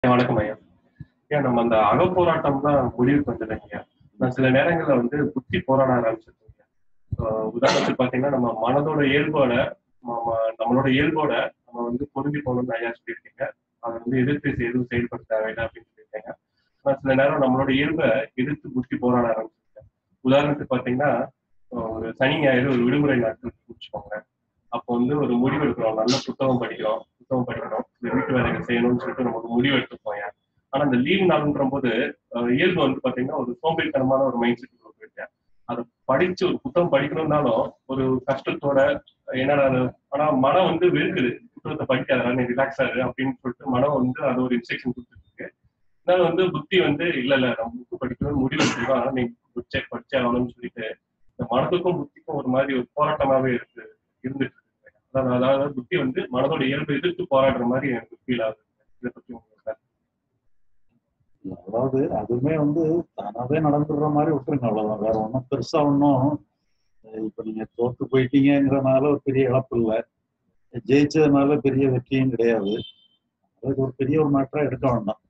வணக்கம் ஐயா ஏன் நம்ம அந்த அகப்போராட்டம்லாம் முடிவுக்கு வந்துடுங்க நான் சில நேரங்கள்ல வந்து புத்தி போராட ஆரம்பிச்சிருக்கேன் ஆஹ் உதாரணத்துக்கு பாத்தீங்கன்னா நம்ம மனதோட இயல்போட நம்ம நம்மளோட இயல்போட நம்ம வந்து பொருந்தி போகணும்னு ஐயா சொல்லியிருக்கீங்க அதை வந்து எதிர்த்து எதுவும் செயல்படுத்த வேண்டாம் அப்படின்னு சொல்லியிருக்கீங்க ஆனா சில நேரம் நம்மளோட இயல்பை எதிர்த்து புத்தி போராட ஆரம்பிச்சிருக்கேன் உதாரணத்துக்கு பாத்தீங்கன்னா ஆஹ் ஒரு சனி ஞாயிறு ஒரு விடுமுறை நாட்கள் வச்சுக்கோங்க அப்போ வந்து ஒரு முடிவு எடுக்கிறோம் நல்ல புத்தகம் படிக்கிறோம் புத்தகம் படிக்கணும் இந்த வீட்டு வேலைகள் செய்யணும்னு சொல்லிட்டு நம்ம ஒரு முடிவு எடுத்துப்போம் ஏன் ஆனா இந்த லீவ் நாள்ன்ற போது அஹ், இயல்பு வந்து பாத்தீங்கன்னா ஒரு சோம்பேறித்தனமான ஒரு மைண்ட் செட் போயிட்டேன் அதை படிச்சு ஒரு புத்தகம் படிக்கணும்னாலும் ஒரு கஷ்டத்தோட என்னடா அது ஆனா மனம் வந்து வெறுக்குது புத்தகத்தை படிக்காத நீ ரிலாக்ஸ் ஆகு அப்படின்னு சொல்லிட்டு மனம் வந்து அது ஒரு இன்ஸ்ட்ரக்ஷன் கொடுத்துட்டு இருக்கு அதனால வந்து புத்தி வந்து இல்ல இல்ல நம்ம புக்கு படிக்கணும்னு முடிவு எடுத்துருக்கோம் நீ படிச்சே படிச்சே ஆகணும்னு சொல்லிட்டு இந்த மனதுக்கும் புத்திக்கும் ஒரு மாதிரி ஒரு போராட்டமாவே இருக்கு இருந்துட்டு இருக்கு அதாவது அதாவது புத்தி வந்து மனதோட இயல்பை எதிர்த்து போராடுற மாதிரி எனக்கு ஃபீல் ஆகுது இதை பத்தி உங்களுக்கு கருத்து? அதாவது அதுவுமே வந்து தானாவே நடந்துடுற மாதிரி விட்டுருங்க அவ்வளவுதான் வேற ஒன்றும் பெருசா ஒன்றும் இப்ப நீங்க தோத்து போயிட்டீங்கங்கிறனால ஒரு பெரிய இழப்பு இல்லை ஜெயிச்சதுனால பெரிய வெற்றியும் கிடையாது அது ஒரு பெரிய ஒரு மேட்டரா எடுக்க வேண்டாம்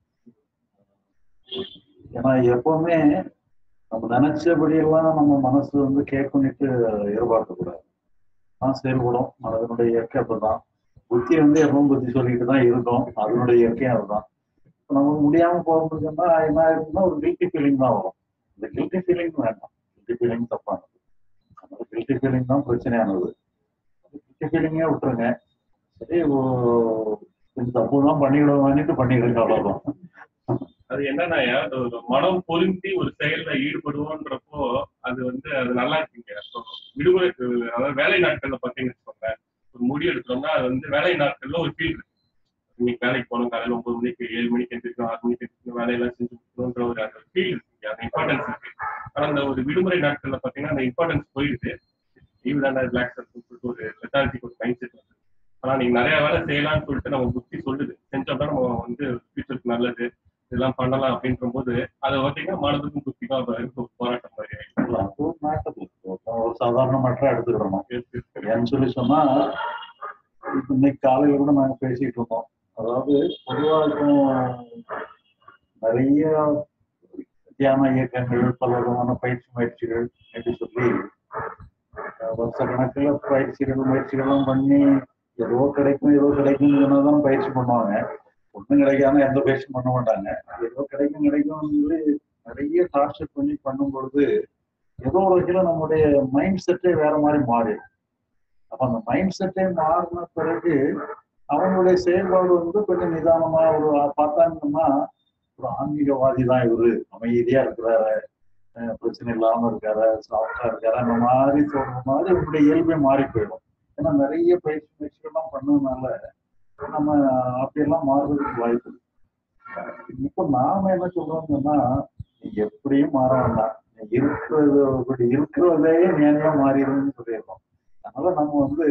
ஏன்னா எப்பவுமே நம்ம நினைச்சபடியெல்லாம் நம்ம மனசு வந்து கேட்கணுட்டு எதிர்பார்க்கக்கூடாது தான் செயல்படும் அதனுடைய இயற்கை அப்படிதான் புத்தி வந்து எப்பவும் புத்தி சொல்லிட்டு தான் இருக்கும் அதனுடைய இயற்கையும் அதுதான் இப்ப நமக்கு முடியாம போகும்போதுன்னா என்ன ஆயிருக்குன்னா ஒரு கில்ட்டி ஃபீலிங் தான் வரும் இந்த கில்ட்டி ஃபீலிங் வேண்டாம் கில்ட்டி ஃபீலிங் தப்பானது அந்த கில்ட்டி ஃபீலிங் தான் பிரச்சனையானது கில்ட்டி ஃபீலிங்கே விட்டுருங்க சரி ஓ- இந்த தப்பு தான் பண்ணிவிடுவான்ட்டு பண்ணிடுங்க அவ்வளவுதான் அது என்னன்னா அது ஒரு மனம் பொருந்தி ஒரு செயல்ல ஈடுபடுவோன்றப்போ அது வந்து அது நல்லா இருக்குங்க அப்போ விடுமுறைக்கு அதாவது வேலை நாட்கள்ல பாத்தீங்கன்னு வச்சுக்கோங்க ஒரு முடிவு எடுக்கிறோம்னா அது வந்து வேலை நாட்கள்ல ஒரு ஃபீல் இருக்கு இன்னைக்கு வேலைக்கு போகணும் காலையில ஒன்பது மணிக்கு ஏழு மணிக்கு எந்திரிக்கணும் ஆறு மணிக்கு எந்திரிக்கணும் வேலையெல்லாம் செஞ்சு கொடுக்கணுன்ற ஒரு அந்த ஃபீல் இருக்கு அந்த இம்பார்ட்டன்ஸ் இருக்கு ஆனா அந்த ஒரு விடுமுறை நாட்கள்ல பாத்தீங்கன்னா அந்த இம்பார்ட்டன்ஸ் போயிடுது லீவ் தானே ரிலாக்ஸ் இருக்குன்னு சொல்லிட்டு ஒரு லெத்தாரிட்டிக்கு ஒரு மைண்ட் செட் வந்து ஆனா நீங்க நிறைய வேலை செய்யலாம்னு சொல்லிட்டு நம்ம புத்தி சொல்லுது செஞ்சோம்னா நம்ம வந்து ஃபியூச்சருக்கு நல்லது இதெல்லாம் பண்ணலாம் அப்படின்ற போது அதை பார்த்தீங்கன்னா மனதுக்கும் புத்திக்கும் அது இருக்க ஒரு போராட்டம் மாதிரி ஆயிடும். இல்ல, அது ஒரு மேட்டர் ஒரு சாதாரண மேட்டரா எடுத்துக்கிடணும் இருக்கு, இருக்கு. ஏன்னு சொல்லி சொன்னா இப்ப இன்னைக்கு காலையில கூட நாங்க பேசிட்டு இருந்தோம் அதாவது பொதுவா இப்போ நிறைய தியான இயக்கங்கள் பல விதமான பயிற்சி முயற்சிகள் என்று சொல்லி அஹ், வருஷ கணக்குல பயிற்சிகள் முயற்சிகளும் பண்ணி ஏதோ கிடைக்கும் ஏதோ கிடைக்கும் தான் பயிற்சி பண்ணுவாங்க ஒண்ணும் கிடைக்காம எந்த பயிற்சியும் பண்ண மாட்டாங்க ஏதோ கிடைக்கும் கிடைக்கும் சொல்லி நிறைய டார்ச்சர் பண்ணி பண்ணும் பொழுது ஏதோ ஒரு வகையில நம்முடைய மைண்ட் செட்டே வேற மாதிரி மாறிடும் அப்ப அந்த மைண்ட் செட்டே மாறின பிறகு அவங்களுடைய செயல்பாடு வந்து கொஞ்சம் நிதானமா ஒரு பார்த்தாங்கன்னா ஒரு ஆன்மீகவாதி தான் இவரு அமைதியா இருக்கிறாரு அஹ் பிரச்சனை இல்லாம இருக்காரு சாஃப்டா இருக்காரு அந்த மாதிரி சொல்ற மாதிரி இவங்களுடைய இயல்பே மாறி போயிடும் ஏன்னா நிறைய பயிற்சி முயற்சிகள்லாம் பண்ணதுனால நம்ம அப்படியெல்லாம் மாறுறதுக்கு வாய்ப்பு இருக்கு இப்போ நாம என்ன சொல்றோம்னு சொன்னா நீ எப்படியும் மாற வேண்டாம் நீ இருக்கிறது இப்படி இருக்கிறதே நேரையா மாறிடும்னு சொல்லிடுறோம் அதனால நம்ம வந்து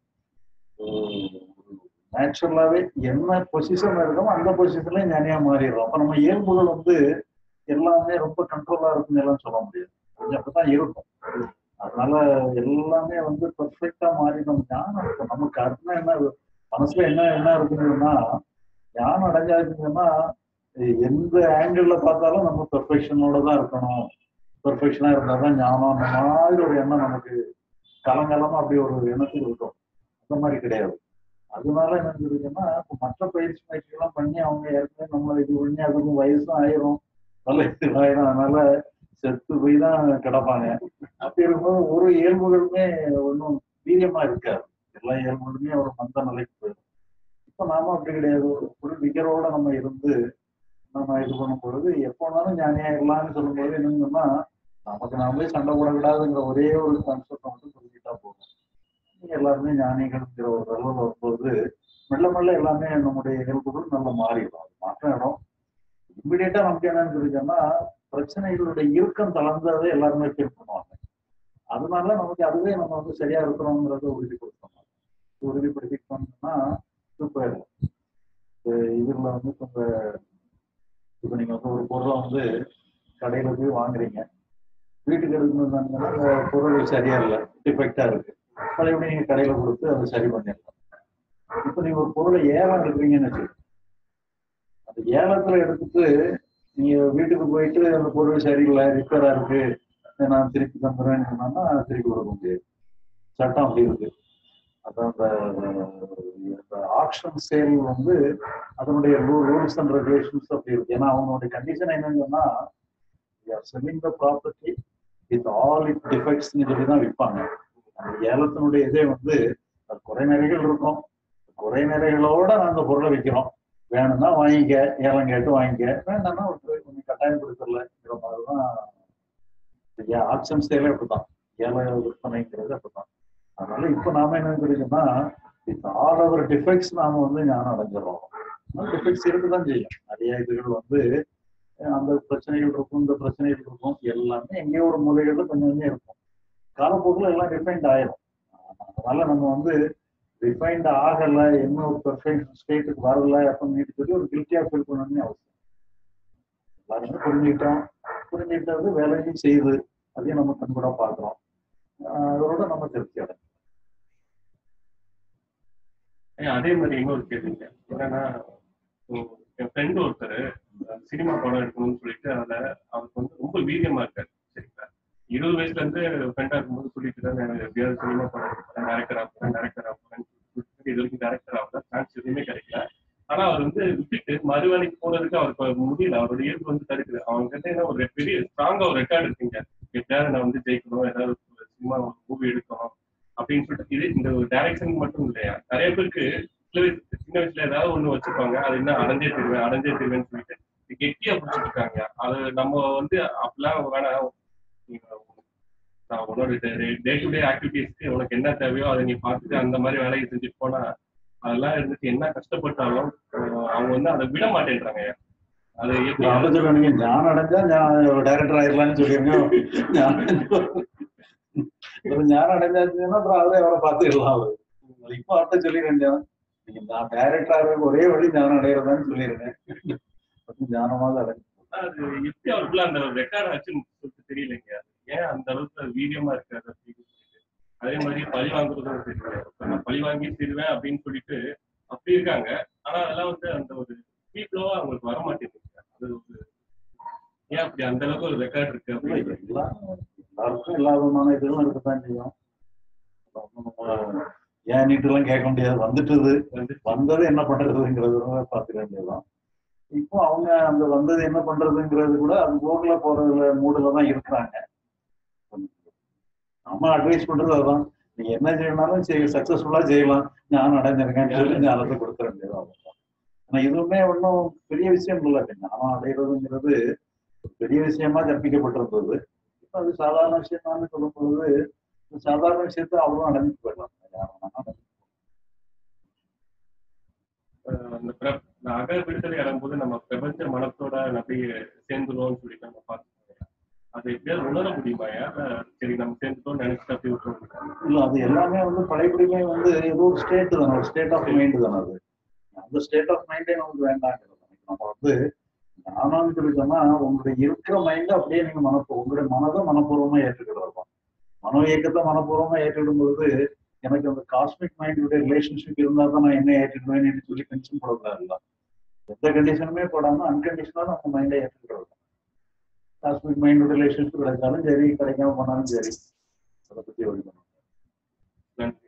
நேச்சுரலாவே என்ன பொசிஷன்ல இருக்கோமோ அந்த பொசிஷன்ல ஞானியா மாறிடுறோம் அப்ப நம்ம இயல்புகள் வந்து எல்லாமே ரொம்ப கண்ட்ரோலா இருக்குன்னு எல்லாம் சொல்ல முடியாது கொஞ்சம் அப்படிதான் இருக்கும் அதனால எல்லாமே வந்து பெர்ஃபெக்டா மாறிடும் ஞானம் இருக்கும் நமக்கு அர்த்தம் என்ன மனசுல என்ன என்ன இருக்குதுன்னா ஞானம் அடைஞ்சாச்சுன்னா எந்த ஆங்கிள் பார்த்தாலும் நம்ம பெர்ஃபெக்ஷனோட தான் இருக்கணும் பெர்ஃபெக்ஷனா இருந்தா தான் ஞானம் அந்த மாதிரி ஒரு எண்ணம் நமக்கு கலங்கலமா அப்படி ஒரு எண்ணத்துக்கு இருக்கும் அந்த மாதிரி கிடையாது அதனால என்ன இருக்குன்னா இப்ப மற்ற பயிற்சி முயற்சிகள்லாம் பண்ணி அவங்க ஏற்கனவே நம்மளை இது பண்ணி அதுக்கும் வயசும் ஆயிரும் நல்ல இது ஆயிரும் அதனால செத்து போய் தான் கிடப்பாங்க அப்படி இருக்கும்போது ஒரு இயல்புகளுமே ஒன்றும் வீரியமா இருக்காது எல்லா இயல்புகளுமே ஒரு மந்த நிலைக்கு போயிடும் இப்ப நாம அப்படி கிடையாது ஒரு விகரோட நம்ம இருந்து நம்ம இது பண்ணும் பொழுது எப்போனாலும் ஞானியா இருக்கலாம்னு சொல்லும்போது என்னங்கன்னா நமக்கு நாமளே சண்டை போடக்கூடாதுங்கிற ஒரே ஒரு கான்செப்டை மட்டும் சொல்லிட்டா போதும் நீங்க எல்லாருமே ஞானிகள்ங்கிற ஒரு லெவலில் வரும்போது மெல்ல மெல்ல எல்லாமே நம்முடைய இயல்புகள் நல்லா மாறிடும் அது மாற்றம் இடம் இம்மிடியட்டா நமக்கு என்னன்னு சொல்லிட்டோம்னா பிரச்சனைகளுடைய இறுக்கம் தளர்ந்ததை எல்லாருமே ஃபீல் பண்ணுவாங்க அதனால நமக்கு அதுவே நம்ம வந்து சரியா இருக்கிறோங்கிறத உறுதிப்படுத்தணும் உறுதிப்படுத்திட்டோம்னா போயிடலாம் இதுல வந்து இப்ப இப்ப நீங்க வந்து ஒரு பொருளை வந்து கடையில போய் வாங்குறீங்க வீட்டுக்கு எடுக்கணும் வந்தாங்கன்னா அந்த பொருள் சரியா இல்லை டிஃபெக்டா இருக்கு பழையபடி நீங்க கடையில கொடுத்து அதை சரி பண்ணிடலாம் இப்ப நீங்க ஒரு பொருளை ஏலம் எடுக்கிறீங்கன்னு வச்சுக்கோங்க அந்த ஏலத்துல எடுத்துட்டு நீங்க வீட்டுக்கு போயிட்டு அந்த பொருள் சரியில்லை ரிப்பேரா இருக்கு இதை நான் திருப்பி தந்துடுறேன்னு சொன்னா திருப்பி கொடுக்க முடியாது சட்டம் அப்படி இருக்கு அதான் இந்த ஆக்ஷன் சேல் வந்து அதனுடைய ரூல்ஸ் அண்ட் ரெகுலேஷன்ஸ் அப்படி இருக்கு ஏன்னா அவங்களுடைய கண்டிஷன் என்னன்னு சொன்னா selling the property with all its டிஃபெக்ட்ஸ்னு சொல்லி தான் விற்பாங்க அந்த ஏலத்தினுடைய இதே வந்து அது குறை நிறைகள் இருக்கும் குறை நிறைகளோட நான் அந்த பொருளை விற்கிறோம் வேணும்னா வாங்கிக்க ஏலம் கேட்டு வாங்கிக்க வேண்டாம்னா ஒரு கொஞ்சம் கட்டாயம் கொடுத்துடலங்கிற மாதிரிதான் ஆக்ஷன் சேலே அப்படிதான் ஏல விற்பனைங்கிறது அப்படிதான் அதனால இப்ப நாம என்ன கிடைக்கும்னா வித் ஆல் அவர் டிஃபெக்ட்ஸ் நாம வந்து ஞானம் அடைஞ்சிடறோம் டிஃபெக்ட்ஸ் இருக்குதான் செய்யும் நிறைய இதுகள் வந்து அந்த பிரச்சனைகள் இருக்கும் இந்த பிரச்சனைகள் இருக்கும் எல்லாமே எங்கேயோ ஒரு மூலைகள்ல கொஞ்சம் கொஞ்சம் இருக்கும் காலப்போக்கில் எல்லாம் ரிஃபைண்ட் ஆயிரும் அதனால நம்ம வந்து ரிஃபைண்ட் ஆகல என்ன ஒரு பெர்ஃபெக்ட் ஸ்டேட்டுக்கு வரல அப்படின்னு சொல்லி ஒரு கில்ட்டியா ஃபீல் பண்ணணும்னு அவசியம் எல்லாருமே புரிஞ்சுக்கிட்டோம் புரிஞ்சுக்கிட்டது வேலையும் செய்யுது அதையும் நம்ம கண்கூட பாக்குறோம் அதோட நம்ம திருப்தி அடைஞ்சோம் அதே மாதிரி இன்னொரு கேள்விங்க என்னன்னா என் ஃப்ரெண்ட் ஒருத்தர் சினிமா படம் எடுக்கணும்னு சொல்லிட்டு அதுல அவருக்கு வந்து ரொம்ப வீரியமா இருக்காரு சரிங்களா இருபது வயசுல இருந்து ஃப்ரெண்டா இருக்கும்போது சொல்லிட்டு தான் நான் எப்படியாவது சினிமா படம் எடுப்பேன் டேரக்டர் ஆகுறேன் டேரக்டர் ஆகுறேன் இது வரைக்கும் டேரக்டர் ஆகல சான்ஸ் எதுவுமே கிடைக்கல ஆனா அவர் வந்து விட்டுட்டு மறுவேலைக்கு போறதுக்கு அவருக்கு முடியல அவரோட இயல்பு வந்து தடுக்குது அவங்க கிட்ட என்ன ஒரு பெரிய ஸ்ட்ராங்கா ஒரு ரெக்கார்டு இருக்குங்க எப்படியாவது நான் வந்து ஜெயிக்கணும் ஏதாவது சினிமா மூவி எடுக்கணும் அப்படின்னு சொல்லிட்டு இது இந்த ஒரு டைரக்ஷன் மட்டும் இல்லையா நிறைய பேருக்கு சின்ன வயசுல ஏதாவது ஒண்ணு வச்சிருப்பாங்க அது என்ன அடைஞ்சே தருவேன் அடைஞ்சே தருவேன்னு சொல்லிட்டு கெட்டியா பிடிச்சிட்டு இருக்காங்க அது நம்ம வந்து அப்பெல்லாம் வேணாம் உன்னோட டே டு டே ஆக்டிவிட்டிஸ்க்கு உனக்கு என்ன தேவையோ அதை நீ பார்த்துட்டு அந்த மாதிரி வேலையை செஞ்சுட்டு போனா அதெல்லாம் இருந்துட்டு என்ன கஷ்டப்பட்டாலும் அவங்க வந்து அதை விட மாட்டேன்றாங்க அது எப்படி சொல்லுவீங்க ஞானம் அடைஞ்சா ஞான டைரக்டர் ஆயிடலாம்னு சொல்லிருங்க ஞானம் அடைஞ்சாச்சுன்னா அப்புறம் அவரே அவரை பார்த்துக்கலாம் அவரு இப்போ அவர்கிட்ட சொல்லிடுறேன் நீங்க நான் டைரக்டர் ஆகிறதுக்கு ஒரே வழி ஞானம் அடைகிறதான்னு சொல்லிடுறேன் ஞானமாக அடைஞ்சு அது எப்படி அவருக்குள்ள அந்த ரெக்கார்ட் ஆச்சுன்னு சொல்லிட்டு தெரியலைங்க ஏன் அந்த அளவுக்கு வீரியமா இருக்காது அப்படின்னு சொல்லிட்டு அதே மாதிரி பழி வாங்குறதும் தெரியல நான் பழி வாங்கி தருவேன் அப்படின்னு சொல்லிட்டு அப்படி இருக்காங்க ஆனா அதெல்லாம் வந்து அந்த ஒரு வீட்லவா அவங்களுக்கு வர மாட்டேங்குது அது ஒரு ஏன் அப்படி அந்த அளவுக்கு ஒரு ரெக்கார்ட் இருக்கு அப்படின்னு எல்லாருக்கும் எல்லா விதமான இதெல்லாம் இருக்கத்தான் செய்யும் ஏன் நீட்டெல்லாம் கேட்க முடியாது வந்துட்டது வந்தது என்ன பண்றதுங்கிறது பார்த்துக்க வேண்டியதுதான் இப்போ அவங்க அந்த வந்தது என்ன பண்றதுங்கிறது கூட அது போக்குல போறதுல மூடுல தான் இருக்கிறாங்க நம்ம அட்வைஸ் பண்றது அதுதான் நீங்க என்ன செய்யணும்னாலும் செய்ய சக்சஸ்ஃபுல்லா செய்யலாம் ஞானம் அடைஞ்சிருக்கேன் சொல்லி ஞானத்தை கொடுத்துட வேண்டியது அவ்வளவுதான் ஆனா இதுவுமே ஒன்றும் பெரிய விஷயம் இல்லை ஞானம் அடைகிறதுங்கிறது பெரிய விஷயமா கற்பிக்கப்பட்டிருந்தது இப்போ அது சாதாரண விஷயமானு சொல்லும் பொழுது சாதாரண விஷயத்த அவ்வளவு அடைஞ்சு போயிடலாம் அந்த அக விடுதலை அடையும்போது நம்ம பிரபஞ்ச மனத்தோட அப்படியே சேர்ந்துருவோம்னு சொல்லிட்டு நம்ம பார்த்துக்கோங்க அது எப்படியாவது உணர முடியுமா சரி நம்ம சேர்ந்துட்டோம் நினைச்சிட்டு அப்படி விட்டுருவோம் இல்ல அது எல்லாமே வந்து பழையபடியுமே வந்து ஏதோ ஒரு ஸ்டேட் தானே ஒரு ஸ்டேட் ஆஃப் மைண்ட் தானே அது அந்த ஸ்டேட் ஆஃப் மைண்டே நமக்கு வேண்டாங்கிறது நம்ம வந்து ஞானம்னு சொல்லி சொன்னா உங்களுடைய இருக்கிற மைண்ட அப்படியே நீங்க மனப்பூ உங்களுடைய மனதை மனப்பூர்வமா ஏற்றுக்கிட்டு மனோ இயக்கத்தை மனப்பூர்வமா ஏற்றுக்கிடும் பொழுது எனக்கு அந்த காஸ்மிக் மைண்டுடைய ரிலேஷன்ஷிப் இருந்தா தான் நான் என்ன ஏற்றுக்குவேன்னு சொல்லி டென்ஷன் போடக்கூடாது எந்த கண்டிஷனுமே போடாம அன்கண்டிஷனா நம்ம மைண்டை ஏற்றுக்கிட்டு காஸ்மிக் மைண்டோட ரிலேஷன்ஷிப் கிடைச்சாலும் சரி கிடைக்காம போனாலும் சரி அதை பத்தி ஒழி பண்ணுவோம் நன்றி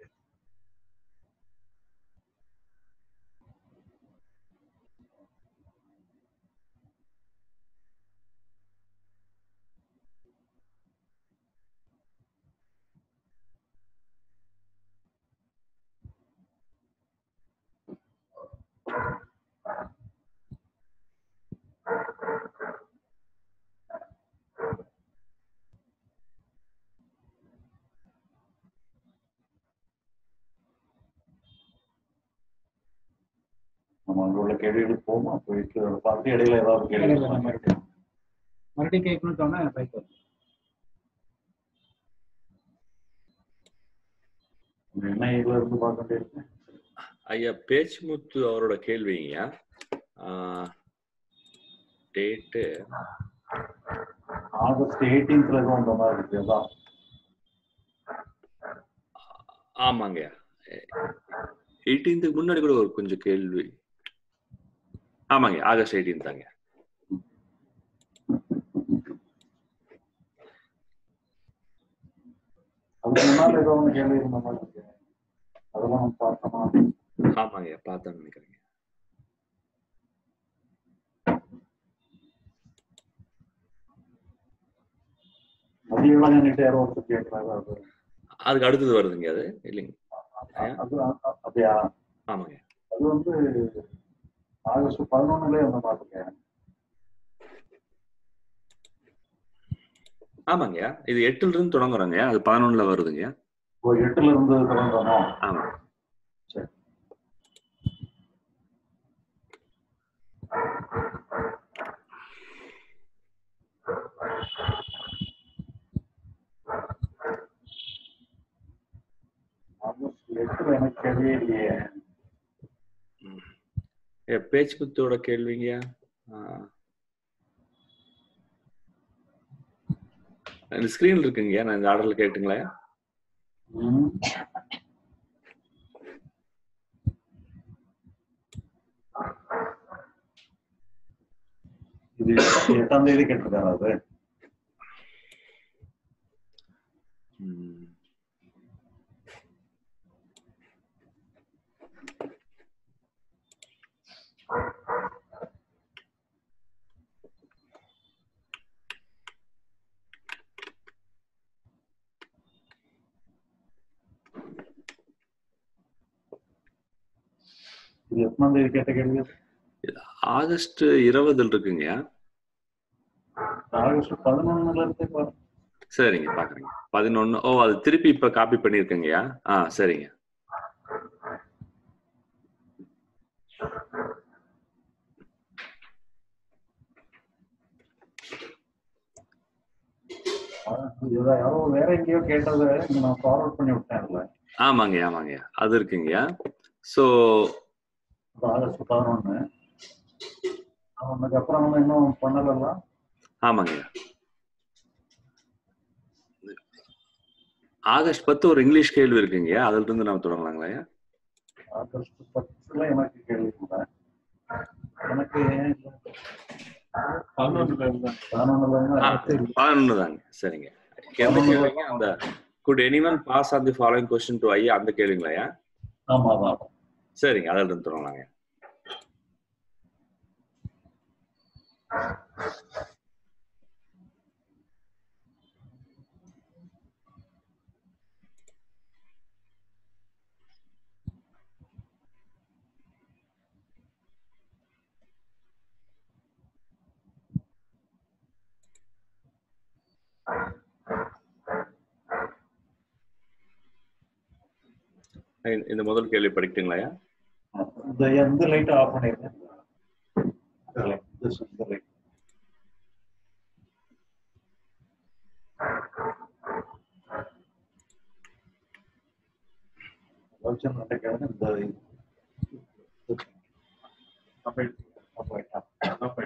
நம்ம அங்க உள்ள கேள்விகளுக்கு போமா போயிட்டு அதை பார்த்து இடையில ஏதாவது கேள்வி மறுபடியும் கேட்கணும்னு சொன்னா பைக் வரும் என்ன இதுல இருந்து பார்க்க வேண்டியிருக்கு ஐயா பேச்சுமுத்து அவரோட கேள்விங்க டேட்டு ஆகஸ்ட் எயிட்டீன்த்ல எதுவும் அந்த மாதிரி இருக்கு அதான் ஆமாங்க எயிட்டீன்த்துக்கு முன்னாடி கூட ஒரு கொஞ்சம் கேள்வி ஆமாங்க ஆகஸ்ட் எயிட்டீன் தாங்க அதுக்கு முன்னால ஏதோ ஒன்று கேள்வி இருந்த மாதிரி இருக்கு அதெல்லாம் நம்ம பார்த்தோமா ஆமாங்க பார்த்தேன்னு நினைக்கிறேங்க மதியம் கிட்ட யாரோ ஒருத்தர் கேட்கறாரு அது அதுக்கு அடுத்தது வருதுங்க அது இல்லைங்க அது அ- அப்படியா ஆமாங்க அது வந்து ஆகஸ்ட் பதினொன்னுலயே வந்து பாத்துருக்கேன் ஆமாங்க இது எட்டுல இருந்து தொடங்குறோங்க அது பதினொன்னுல வருதுங்க ஒரு எட்டுல இருந்து தொடங்குறோமோ ஆமா சரி ஆகஸ்ட் எட்டுல எனக்கு கேள்வியே இல்லையே ஏ, பேச்சு முத்தோட கேள்விங்க ஆ. இந்த ஸ்கிரீன்ல இருக்குங்க நான் இந்த ஆர்டர்ல கேட்டுங்களா ம். இது எட்டாம் தேதி கேட்டிருக்காரு அது ம். இது எத்தனாம் தேதி கேட்ட கேள்வி ஆகஸ்ட் இருபதுல இருக்குங்க ஆகஸ்ட் பதினொன்னுல இருந்து பாரு. சரிங்க பாக்குறேங்க பதினொன்னு ஓ அது திருப்பி இப்ப காப்பி பண்ணிருக்கீங்கயா ஆ சரிங்க இது யாரோ வேற எங்கேயோ கேட்டதை இங்க நான் ஃபார்வர்ட் பண்ணி விட்டேன்ல ஆமாங்க ஆமாங்க அது இருக்குங்கய்யா ஸோ அது ஆகஸ்ட் பதினொன்னு அவனுக்கு அப்புறம் நம்ம இன்னும் பண்ணலாம் ஆமாங்க ஆகஸ்ட் பத்து ஒரு இங்கிலீஷ் கேள்வி இருக்குங்கய்யா அதுல இருந்து நம்ம தொடங்கலாங்களா ஆகஸ்ட் பத்துல எனக்கு கேள்வி இல்லை எனக்கு பதினொன்றுல இருந்தா பதினொன்னுல இருந்து ஆ, அடுத்து இல்லை. பதினொன்று தாங்க சரிங்க எந்த கேள்விங்க அந்த good anyone pass on the following question to I அந்த கேள்விங்களாயா ஆமா அதான் சரிங்க அதில் இருந்து தொடங்கலாங்க இந்த- இந்த முதல் கேள்வி படிக்கட்டுங்களாயா இந்த எந்த லைட் ஆஃப் பண்ணிருக்கேன் இந்த light, this is the light. வச்சு நடக்கிறது இந்த இது. அப்ப Off light, off. அப்ப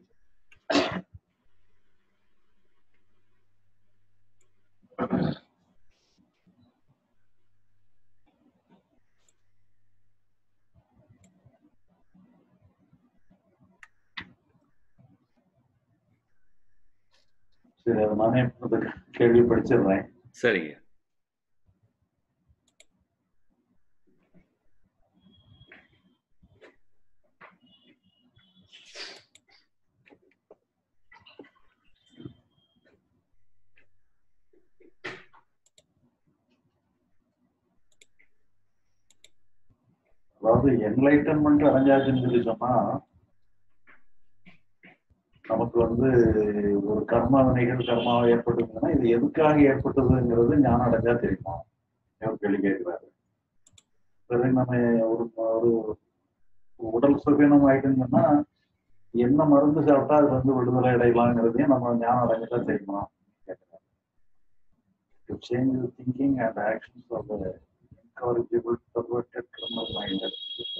சரி அது நானே இப்ப கேள்வி படிச்சிடுறேன் சரிங்க அதாவது என்லைட்டன்மெண்ட் அடைஞ்சாச்சுன்னு சொல்லி சொன்னா நமக்கு வந்து ஒரு கர்ம வினைகள் கர்மா ஏற்பட்டதுன்னா இது எதுக்காக ஏற்பட்டதுங்கிறது ஞானம் அடைஞ்சா தெரியுமா ஒரு கேள்வி கேட்கிறாரு பிறகு நம்ம ஒரு ஒரு உடல் சுகீனம் ஆயிட்டுங்கன்னா என்ன மருந்து சாப்பிட்டா அது வந்து விடுதலை அடையலாங்கிறதையும் நம்ம ஞானம் அடைஞ்சா தெரியுமா கேட்கிறாரு to change thinking and actions of incorrigible perverted criminal minded people.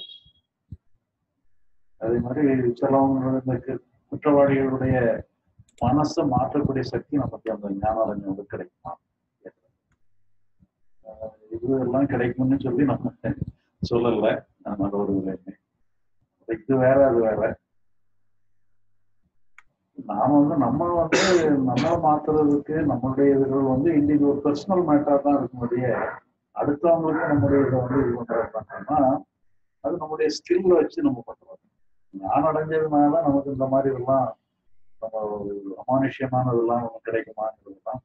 அதே மாதிரி சிலவங்க இந்த கு- குற்றவாளிகளுடைய மனசை மாற்றக்கூடிய சக்தி நமக்கு அந்த ஞானாரண்யம் வந்து கிடைக்குமா அஹ் இது எல்லாம் கிடைக்கும்னு சொல்லி நம்ம சொல்லல நம்ம ஒரு இதுலையுமே இது வேற அது வேற நாம வந்து நம்ம வந்து நம்மளை மாத்துறதுக்கு நம்மளுடைய இதுகள் வந்து இன்னைக்கு ஒரு பர்சனல் மேட்டரா தான் இருக்கும் அடுத்தவங்களுக்கு நம்முடைய இதை வந்து இது பண்றது பண்ணோம்னா அது நம்முடைய ஸ்கில்ல வச்சு நம்ம பண்றோம் ஞானம் அடைஞ்சதுனால தான் நமக்கு இந்த மாதிரி இதெல்லாம் நம்ம ஒரு அமானுஷ்யமானதெல்லாம் நமக்கு கிடைக்குமாங்கிறது தான்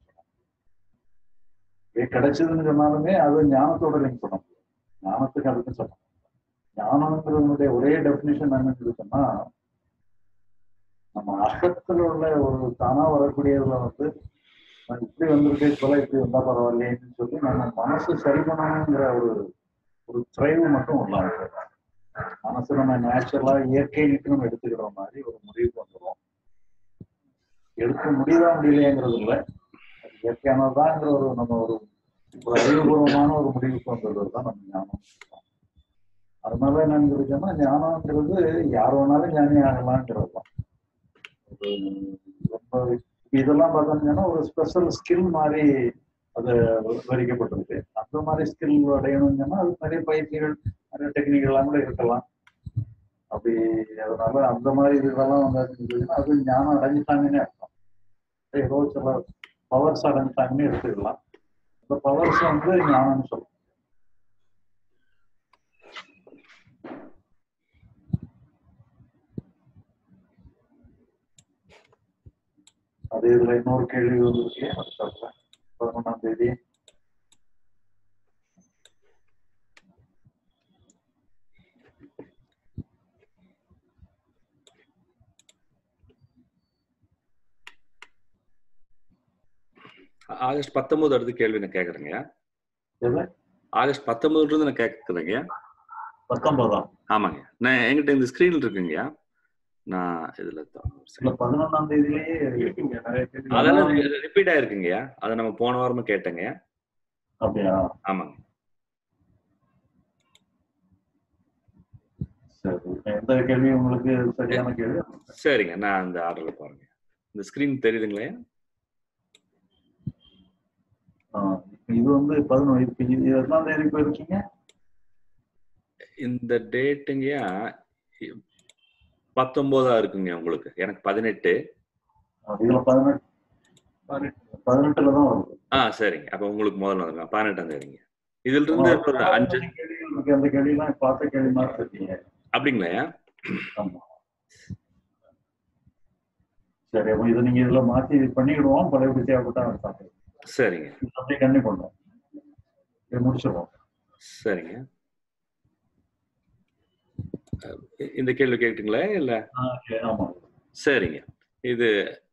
இது கிடைச்சதுன்னு சொன்னாலுமே அது ஞானத்தோட லிங்க் பண்ண முடியும் ஞானத்துக்கு அதுக்கு சொல்ல ஞானங்கிறதுனுடைய ஒரே டெபினிஷன் என்னன்னு சொன்னா நம்ம அகத்துல உள்ள ஒரு தானா வரக்கூடியதுல வந்து நான் இப்படி வந்திருக்கு போல இப்படி வந்தா பரவாயில்லையேன்னு சொல்லி நம்ம மனசு சரி பண்ணணுங்கிற ஒரு ஒரு திரைவு மட்டும் இல்லாம மனசு நம்ம நேச்சுரலா இயற்கை நீட்டு நம்ம எடுத்துக்கிற மாதிரி ஒரு முடிவுக்கு வந்துடும் எடுக்க முடியுதா முடியலையேங்கிறது இல்லை அது இயற்கையானதுதாங்கிற ஒரு நம்ம ஒரு ஒரு அறிவுபூர்வமான ஒரு முடிவுக்கு வந்தது தான் நம்ம ஞானம் அதனால என்னன்னு சொன்னா ஞானம்ங்கிறது யார் வேணாலும் ஞானி ஆகலாங்கிறது தான் ஒரு ரொம்ப இதெல்லாம் பார்த்தோம்னா ஒரு ஸ்பெஷல் ஸ்கில் மாதிரி அது விவரிக்கப்பட்டிருக்கு அந்த மாதிரி ஸ்கில் அடையணும்னா அது நிறைய பயிற்சிகள் நிறைய டெக்னிக் எல்லாம் கூட இருக்கலாம் அப்படி அதனால அந்த மாதிரி இதெல்லாம் வந்து அது ஞானம் அடைஞ்சிட்டாங்கன்னே அர்த்தம் ஏதோ சில பவர்ஸ் அடைஞ்சிட்டாங்கன்னு எடுத்துக்கலாம் இந்த பவர்ஸ் வந்து ஞானம்னு சொல்லுவோம் அது இதுல இன்னொரு கேள்வி வந்துருக்கு அது சொல்றேன் பதினொன்றாம் தேதி ஆகஸ்ட் பத்தொன்பது அடுத்து கேள்வி நான் கேக்குறேங்க எது ஆகஸ்ட் பத்தொன்பதுல இருந்து நான் கேட்குறேங்க பத்தொன்பதாம் ஆமாங்க நான் என்கிட்ட இந்த ஸ்கிரீன்ல இருக்குங்கய்யா நான் இதுல தான் ஒரு இல்ல second. பதினொன்னாம் தேதியிலேயே இருக்குங்க நிறைய பேர் அதெல்லாம் ரிப்பீட் ஆயிருக்குங்கய்யா அதை நம்ம போன வாரமா கேட்டேங்க அப்படியா ஆமாங்க சரி எந்த கேள்வி உங்களுக்கு சரியான கேள்வி சரிங்க நான் அந்த ஆர்டர்ல பாருங்க இந்த ஸ்கிரீன் தெரியுதுங்களா ஆ, இப்ப இது வந்து பதினொன்று இப்ப இது எத்தனாம் தேதி போயிருக்கீங்க இந்த டேட்டுங்கய்யா பத்தொன்பதா இருக்குங்க உங்களுக்கு எனக்கு பதினெட்டு ஆ, இதுல பதினெட்டு பதினெட்டுல தான் வருது ஆ சரிங்க அப்ப உங்களுக்கு முதல்ல வந்துருங்க பதினெட்டாம் தேதிங்க இதுல இருந்து ஒரு அஞ்சு கேள்விகள் இருக்கு அந்த கேள்விலாம் பார்த்த கேள்வி மாதிரி இருக்கீங்க அப்படிங்களா ஆமா சரி அப்ப இதை நீங்க இதுல மாத்தி பண்ணிடுவோம் பழைய தேவைப்பட்டா இருக்காங்க சரிங்க அப்படியே கண்ணி பண்ணுவோம் இதை முடிச்சிடுவோம் சரிங்க அஹ் இந்த கேள்வி கேட்டுங்களா இல்ல ஆ, சரி, ஆமா சரிங்க இது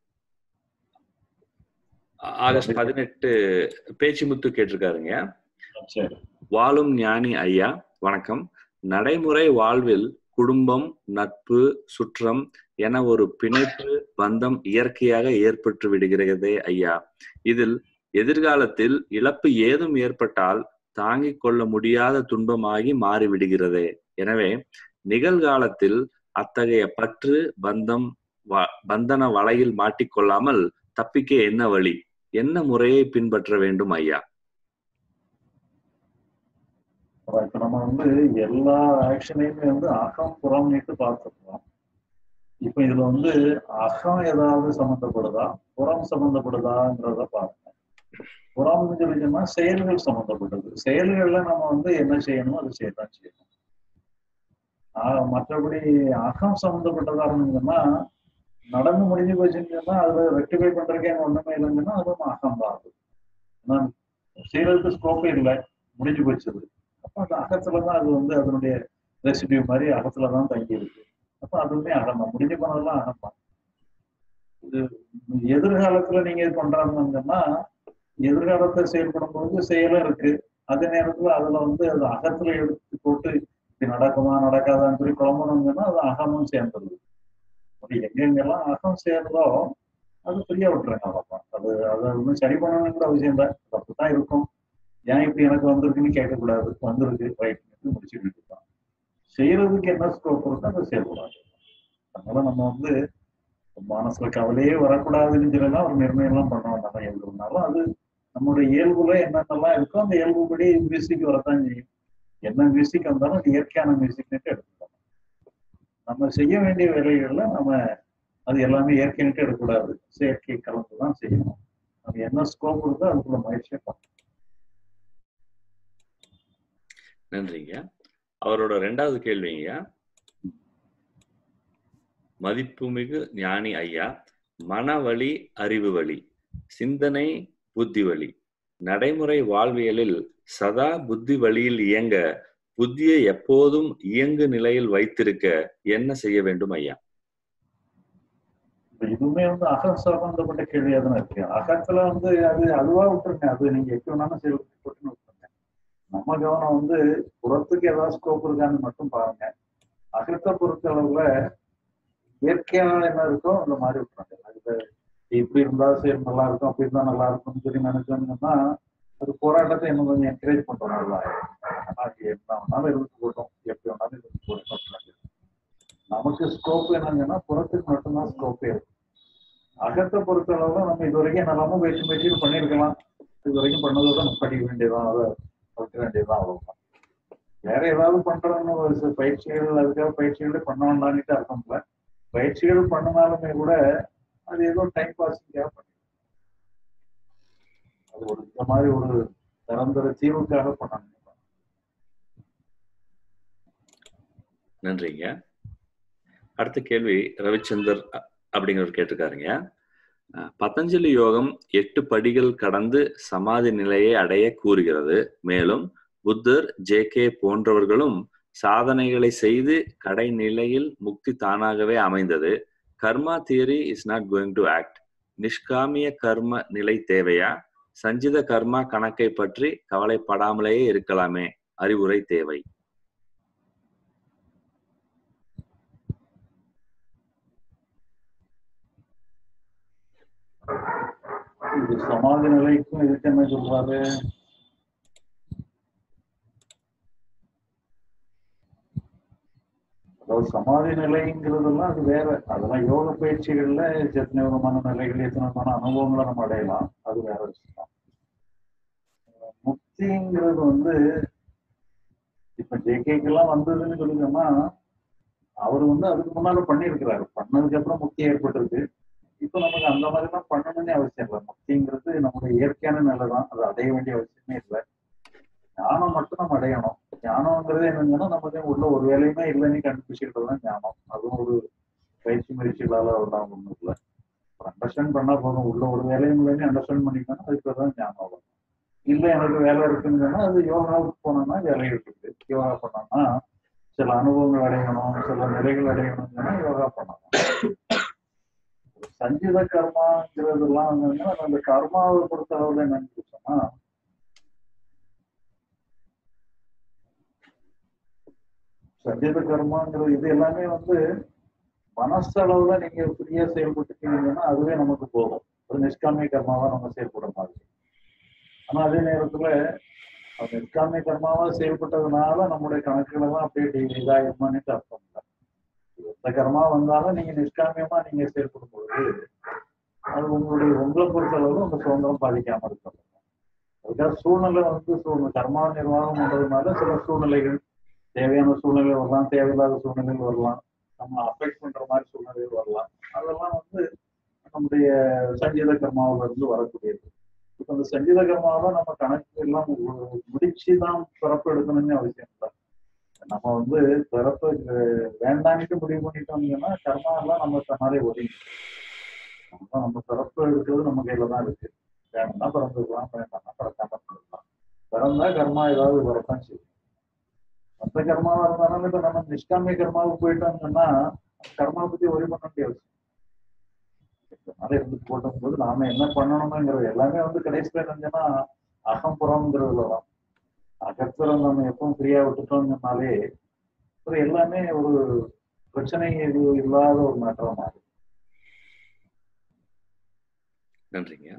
ஆ- ஆகஸ்ட் பதினெட்டு பேச்சுமுத்து கேட்டிருக்காருங்க சரி வாழும் ஞானி ஐயா வணக்கம் நடைமுறை வாழ்வில் குடும்பம் நட்பு சுற்றம் என ஒரு பிணைப்பு பந்தம் இயற்கையாக ஏற்பட்டு விடுகிறதே ஐயா இதில் எதிர்காலத்தில் இழப்பு ஏதும் ஏற்பட்டால் தாங்கிக் கொள்ள முடியாத துன்பமாகி மாறிவிடுகிறதே எனவே நிகழ்காலத்தில் அத்தகைய பற்று பந்தம் வ- பந்தன வலையில் மாட்டிக்கொள்ளாமல் தப்பிக்க என்ன வழி என்ன முறையை பின்பற்ற வேண்டும் ஐயா அதான் இப்ப நம்ம வந்து எல்லா ஆக்ஷனையுமே வந்து அகம் புறம் நீட்டு பார்த்துருக்கோம் இப்ப இதுல வந்து அகம் ஏதாவது சம்மந்தப்படுதா புறம் சம்மந்தப்படுதாங்கிறத பார்க்கணும் புறம்னு சொல்லிச்சோம்னா செயல்கள் சம்மந்தப்பட்டது செயல்கள்ல நம்ம வந்து என்ன செய்யணுமோ அது செய்யத்தான் செய்யணும் ஆஹ் மற்றபடி அகம் சம்மந்தப்பட்டதா இருந்ததுன்னா நடந்து முடிஞ்சு போச்சுன்னு சொன்னா அதுல ரெக்டிஃபை பண்றதுக்கு அங்க ஒண்ணுமே இல்லைன்னு சொன்னா அதுவும் அகம் தான் அது ஏன்னா செய்யறதுக்கு ஸ்கோப்பே இல்லை முடிஞ்சு போச்சுது அப்ப அந்த அகத்துல தான் அது வந்து அதனுடைய ரெசிடியூ மாதிரி அகத்துல தான் தங்கி இருக்கு அப்ப அதுவுமே அகம் தான் முடிஞ்சு போனதெல்லாம் அகம் தான் இது எதிர்காலத்துல நீங்க இது பண்றாங்கன்னா எதிர்காலத்தை செயல்படும் போது செயலும் இருக்கு அதே நேரத்துல அதுல வந்து அது அகத்துல எடுத்து போட்டு இது நடக்குமா நடக்காதான்னு சொல்லி குழம்பணுங்கன்னா அது அகமும் சேர்ந்துருது அப்ப எங்கெங்கெல்லாம் அகம் சேருதோ அது ஃப்ரீயா விட்டுருங்க அவ்வளவுதான் அது அதை ஒன்றும் சரி பண்ணணுங்கிற அவசியம் இல்லை அது அப்படித்தான் இருக்கும் ஏன் இப்படி எனக்கு வந்திருக்குன்னு கேட்கக்கூடாது வந்திருக்கு ரைட் முடிச்சுக்கிட்டு தான் செய்யறதுக்கு என்ன ஸ்கோப் இருக்கோ அதை செய்யக்கூடாது அதனால நம்ம வந்து மனசுல கவலையே வரக்கூடாதுன்னு சொல்லலாம் ஒரு நிர்ணயம் எல்லாம் பண்ணோம் நம்ம எழுதுனாலும் அது நம்மளுடைய இயல்புல என்னென்னலாம் இருக்கோ அந்த இயல்புபடி மியூசிக் வரத்தான் செய்யும் என்ன மியூசிக் வந்தாலும் அது இயற்கையான மியூசிக்னு எடுத்துக்கணும் நம்ம செய்ய வேண்டிய வேலைகள்ல நம்ம அது எல்லாமே இயற்கைன்ட்டு எடுக்கக்கூடாது செயற்கை கலந்து தான் செய்யணும் அது என்ன ஸ்கோப் இருக்கோ அதுக்குள்ள முயற்சியை பண்ணணும் நன்றிங்க அவரோட ரெண்டாவது கேள்விங்க மதிப்புமிகு ஞானி ஐயா மனவழி அறிவு வழி சிந்தனை புத்தி வழி நடைமுறை வாழ்வியலில் சதா புத்தி வழியில் இயங்க புத்தியை எப்போதும் இயங்கு நிலையில் வைத்திருக்க என்ன செய்ய வேண்டும் ஐயா இப்ப இதுவுமே வந்து அகம் சம்பந்தப்பட்ட கேள்வியா தானே இருக்கு அகத்துல வந்து அது அதுவா விட்டுருங்க அது நீங்க எப்படி வேணாலும் செயல்பட்டுன்னு விட்டுருங்க நம்ம கவனம் வந்து புறத்துக்கு ஏதாவது ஸ்கோப் இருக்கான்னு மட்டும் பாருங்க அகத்தை பொறுத்த அளவுல இயற்கையான என்ன இருக்கோ அந்த மாதிரி விட்டுருங்க அதுக்கு இப்படி இருந்தா சரி நல்லா இருக்கும் அப்படி இருந்தா நல்லா இருக்கும்னு சொல்லி நினைச்சோம்னா அது போராட்டத்தை இன்னும் கொஞ்சம் என்கரேஜ் பண்ற மாதிரி தான் ஆயிடும். ஆனா அது என்ன வேணாலும் இருந்துட்டு போட்டோம் எப்படி வேணாலும் இருந்துட்டு போட்டோம் நமக்கு ஸ்கோப் என்னங்கன்னா புறத்துக்கு மட்டும்தான் ஸ்கோப்பே இருக்கு அகத்தை பொறுத்த அளவுல நம்ம இது வரைக்கும் நல்லாம முயற்சி முயற்சி பண்ணியிருக்கலாம் இது வரைக்கும் பண்ணதோட நம்ம படிக்க வேண்டியதான் அதை படிக்க வேண்டியதுதான் அவ்வளவுதான் வேற ஏதாவது பண்றோம்னு ஒரு சில பயிற்சிகள் அதுக்காக பயிற்சிகள் பண்ண வேண்டாம்னுட்டு அர்த்தம் இல்லை பயிற்சிகள் பண்ணினாலுமே கூட அது ஏதோ டைம் பாஸிங்காக பண்ணி அது ஒரு இந்த மாதிரி ஒரு நிரந்தர தீர்வுக்காக பண்ணணும் நன்றிங்க அடுத்த கேள்வி ரவிச்சந்தர் அ- அப்படிங்கிறவர் கேட்டிருக்காருங்க அஹ், பதஞ்சலி யோகம் எட்டு படிகள் கடந்து சமாதி நிலையை அடைய கூறுகிறது மேலும் புத்தர் ஜே கே போன்றவர்களும் சாதனைகளை செய்து கடைநிலையில் முக்தி தானாகவே அமைந்தது karma theory is not going to act நிஷ்காமிய கர்ம நிலை தேவையா சஞ்சித கர்மா கணக்கை பற்றி கவலைப்படாமலேயே இருக்கலாமே அறிவுரை தேவை இது சமாதி நிலைக்கும் இதுக்கு என்ன சொல்றாரு அதாவது சமாதி நிலைங்கிறதெல்லாம் அது வேற அதெல்லாம் யோக பயிற்சிகள்ல எத்தனை விதமான நிலைகள் எத்தனை விதமான அனுபவங்களை நம்ம அடையலாம் அது வேற விஷயம் முக்திங்கிறது வந்து இப்ப ஜேகேக்கெல்லாம் வந்ததுன்னு சொல்லிட்டோம்னா அவர் வந்து அதுக்கு முன்னால பண்ணியிருக்கிறாரு பண்ணதுக்கு அப்புறம் முக்தி ஏற்பட்டிருக்கு இப்ப நமக்கு அந்த மாதிரி எல்லாம் பண்ணணும்னே அவசியம் இல்லை முக்திங்கிறது நம்மளுடைய இயற்கையான நிலை தான் அது அடைய வேண்டிய அவசியமே இல்லை ஞானம் மட்டும் நம்ம அடையணும் ஞானம்ங்கிறது என்னங்கன்னா நமக்கு உள்ள ஒரு வேலையுமே இல்லைன்னு கண்டுபிடிச்சிக்கிறது தான் ஞானம் அதுவும் ஒரு பயிற்சி முயற்சிகளால அதெல்லாம் ஒண்ணும் இல்லை அண்டர்ஸ்டாண்ட் பண்ணா போதும் உள்ள ஒரு வேலையும் இல்லைன்னு அண்டர்ஸ்டாண்ட் பண்ணிக்கணும் அதுக்கு பேர் தான் ஞானம் வரும் இல்ல எனக்கு வேலை இருக்குன்னு சொன்னா அது யோகாவுக்கு போனோம்னா வேலை இருக்குது யோகா பண்ணோம்னா சில அனுபவங்கள் அடையணும் சில நிலைகள் அடையணும்னா யோகா பண்ணணும் சஞ்சித கர்மாங்கிறதெல்லாம் வந்து அந்த கர்மாவை பொறுத்த அளவுல என்னன்னு சொன்னா சஞ்சித கர்மாங்கிறது இது எல்லாமே வந்து மனசளவுல நீங்க ஃப்ரீயா செயல்பட்டுட்டீங்கன்னா அதுவே நமக்கு போதும் அது நிஷ்காமிய கர்மாவா நம்ம செயல்பட மாதிரி ஆனா அதே நேரத்துல அது நிஷ்காமிய கர்மாவா செயல்பட்டதுனால நம்முடைய கணக்குகள் எல்லாம் அப்படியே இதாயிருமான்னு அர்த்தம் இல்லை எந்த கர்மா வந்தாலும் நீங்க நிஷ்காமியமா நீங்க செயல்படும் பொழுது அது உங்களுடைய உங்களை பொறுத்தளவு உங்க சுதந்திரம் பாதிக்காம இருக்கணும் அதுக்காக சூழ்நிலை வந்து சூழ்நிலை கர்மா நிர்வாகம் பண்றதுனால சில சூழ்நிலைகள் தேவையான சூழ்நிலை வரலாம் தேவையில்லாத சூழ்நிலைகள் வரலாம் நம்ம அஃபெக்ட் பண்ற மாதிரி சூழ்நிலைகள் வரலாம் அதெல்லாம் வந்து நம்முடைய சங்கீத கர்மாவில இருந்து வரக்கூடியது இப்ப அந்த சங்கீத கர்மாவில நம்ம கணக்கு எல்லாம் முடிச்சு தான் பிறப்பு எடுக்கணும்னு அவசியம் இல்லை நம்ம வந்து பிறப்பு வேண்டான்ட்டு முடிவு பண்ணிட்டோம்னா கர்மா எல்லாம் நம்ம தன்னாலே ஒதுங்கி நம்ம நம்ம பிறப்பு எடுக்கிறது நம்ம கையில தான் இருக்கு வேணும்னா பிறந்துக்கலாம் வேண்டாம்னா பிறக்காம இருந்துக்கலாம் பிறந்தா கர்மா ஏதாவது வரத்தான் செய்யும் மற்ற கர்மாவா இருந்தாலும் இப்ப நம்ம நிஷ்காமிய கர்மாவுக்கு போயிட்டோம்னா கர்மா பத்தி ஒரே பண்ண வேண்டிய அவசியம் அதனால இருந்துட்டு போட்டும் போது நாம என்ன பண்ணணுங்கிறது எல்லாமே வந்து கடைசியில என்னன்னா அகம்புறம்ங்கிறதுல தான் அகத்துல நம்ம எப்பவும் ஃப்ரீயா விட்டுட்டோம்னாலே அப்புறம் எல்லாமே ஒரு பிரச்சனை இது இல்லாத ஒரு மாற்றம் மாறும் நன்றிங்க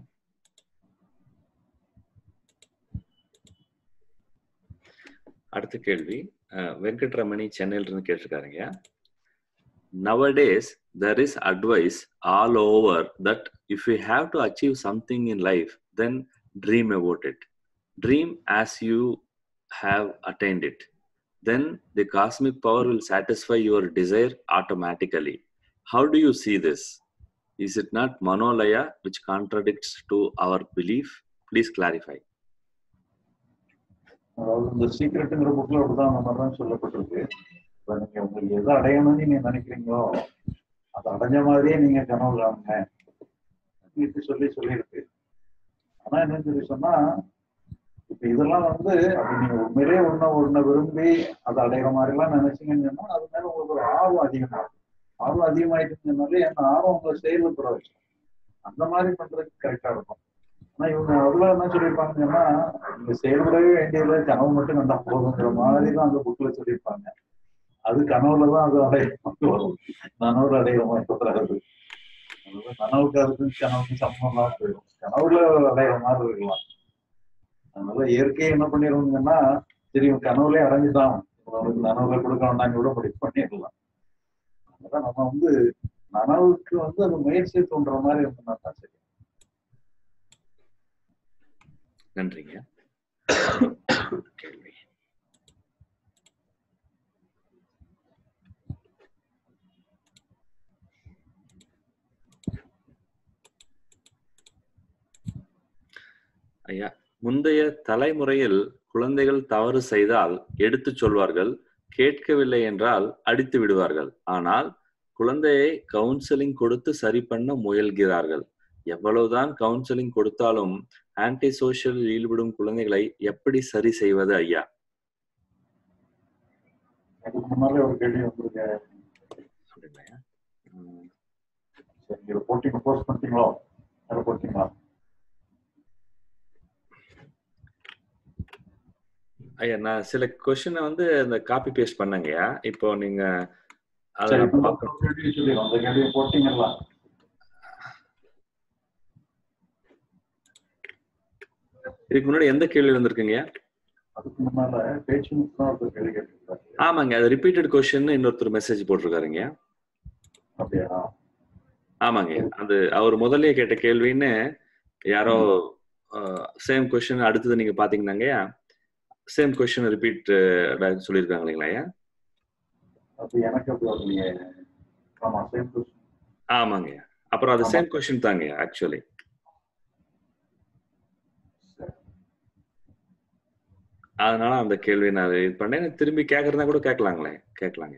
அடுத்த கேள்வி அஹ், வெங்கட்ரமணி சென்னையில இருந்து கேட்டிருக்காருங்க nowadays there is advice all over that if you have to achieve something in life then dream about it dream as you have attained it then the cosmic power will satisfy your desire automatically how do you see this Is it not Manolaya which contradicts to our belief? Please clarify. அதாவது இந்த சீக்ரெட்டுங்கிற புக்ல அப்படிதான் அந்த மாதிரி தான் சொல்லப்பட்டிருக்கு இப்ப நீங்க உங்களுக்கு எதை அடையணும்னு நீங்க நினைக்கிறீங்களோ அதை அடைஞ்ச மாதிரியே நீங்க கனவு காணுங்க இப்படி சொல்லி சொல்லியிருக்கு ஆனா என்னன்னு சொல்லி சொன்னா இப்ப இதெல்லாம் வந்து அப்படி நீங்க உண்மையிலேயே ஒண்ணு ஒண்ணு விரும்பி அதை அடையிற மாதிரி எல்லாம் நினைச்சீங்கன்னு சொன்னா அது மேல உங்களுக்கு ஒரு ஆர்வம் அதிகமாகும் ஆர்வம் அதிகமாயிட்டுனாலே அந்த ஆர்வம் உங்களை செயல்பட வச்சு அந்த மாதிரி பண்றதுக்கு கரெக்டா இருக்கும் ஆனா இவங்க அவ்வளவு என்ன சொல்லியிருப்பாங்கன்னா நீங்க செயல்படவே வேண்டியதுல கனவு மட்டும் கண்டா போதுங்கிற மாதிரி தான் அந்த புக்ல சொல்லியிருப்பாங்க அது கனவுல தான் அது அடையிற வரும் நனவுல அடையிற மாதிரி வராது அதனால கனவுக்கு அதுக்கும் கனவுக்கும் சம்பந்தம் போயிடும் கனவுல அடையிற மாதிரி இருக்கலாம் அதனால இயற்கையை என்ன பண்ணிடுவாங்கன்னா சரி இவன் கனவுலயே அடைஞ்சுட்டான் அவனுக்கு நனவுல கொடுக்க வேண்டாங்க கூட முடி பண்ணிடலாம் அதனால நம்ம வந்து நனவுக்கு வந்து அது முயற்சியை தோன்ற மாதிரி இருந்தோம்னா தான் சரி நன்றிங்க கேள்வி ஐயா முந்தைய தலைமுறையில் குழந்தைகள் தவறு செய்தால் எடுத்துச் சொல்வார்கள் கேட்கவில்லை என்றால் அடித்து விடுவார்கள் ஆனால் குழந்தையை கவுன்சிலிங் கொடுத்து சரி பண்ண முயல்கிறார்கள் எவ்வளவுதான் கவுன்சிலிங் கொடுத்தாலும் ஆன்டி சோஷியல் ஈடுபடும் குழந்தைகளை எப்படி சரி செய்வது ஐயா அதுக்கு முன்னாலே ஒரு கேள்வி வந்திருக்கு அப்படிங்களா உம், சரி இதை போட்டிங்க போஸ்ட் பண்ணிட்டீங்களோ அதை போட்டீங்களா ஐயா நான் சில கொஸ்டினை வந்து இந்த காப்பி பேஸ்ட் பண்ணேங்கய்யா இப்போ நீங்க அதை சரி நான் இப்ப பார்க்க- ஒரு கேள்வி சொல்லிடுறோம் அந்த கேள்வியை போட்டீங்களா இதுக்கு முன்னாடி எந்த கேள்வி வந்திருக்குங்கய்யா அதுக்கு முன்னால பேச்சு முக்கியம் ஒரு கேள்வி கேட்டிருக்காரு ஆமாங்க அது ரிப்பீட்டட் கொஸ்டின் இன்னொருத்தர் மெசேஜ் போட்டிருக்காருங்க அப்படியா ஆமாங்க அது அவர் முதல்லயே கேட்ட கேள்வின்னு யாரோ சேம் கொஸ்டின் அடுத்தது நீங்க பாத்தீங்கன்னாங்கய்யா சேம் கொஸ்டின் ரிப்பீட் சொல்லியிருக்காங்க இல்லைங்களா ஐயா அது எனக்கு அப்படி வரலையே ஆமா சேம் ஆமாங்க அப்புறம் அது ஆமா. சேம் கொஸ்டின் தாங்க ஆக்சுவலி அதனால அந்த கேள்வி நான் இது பண்ணேன் திரும்பி கேட்கறதா கூட கேட்கலாங்களே கேட்கலாங்க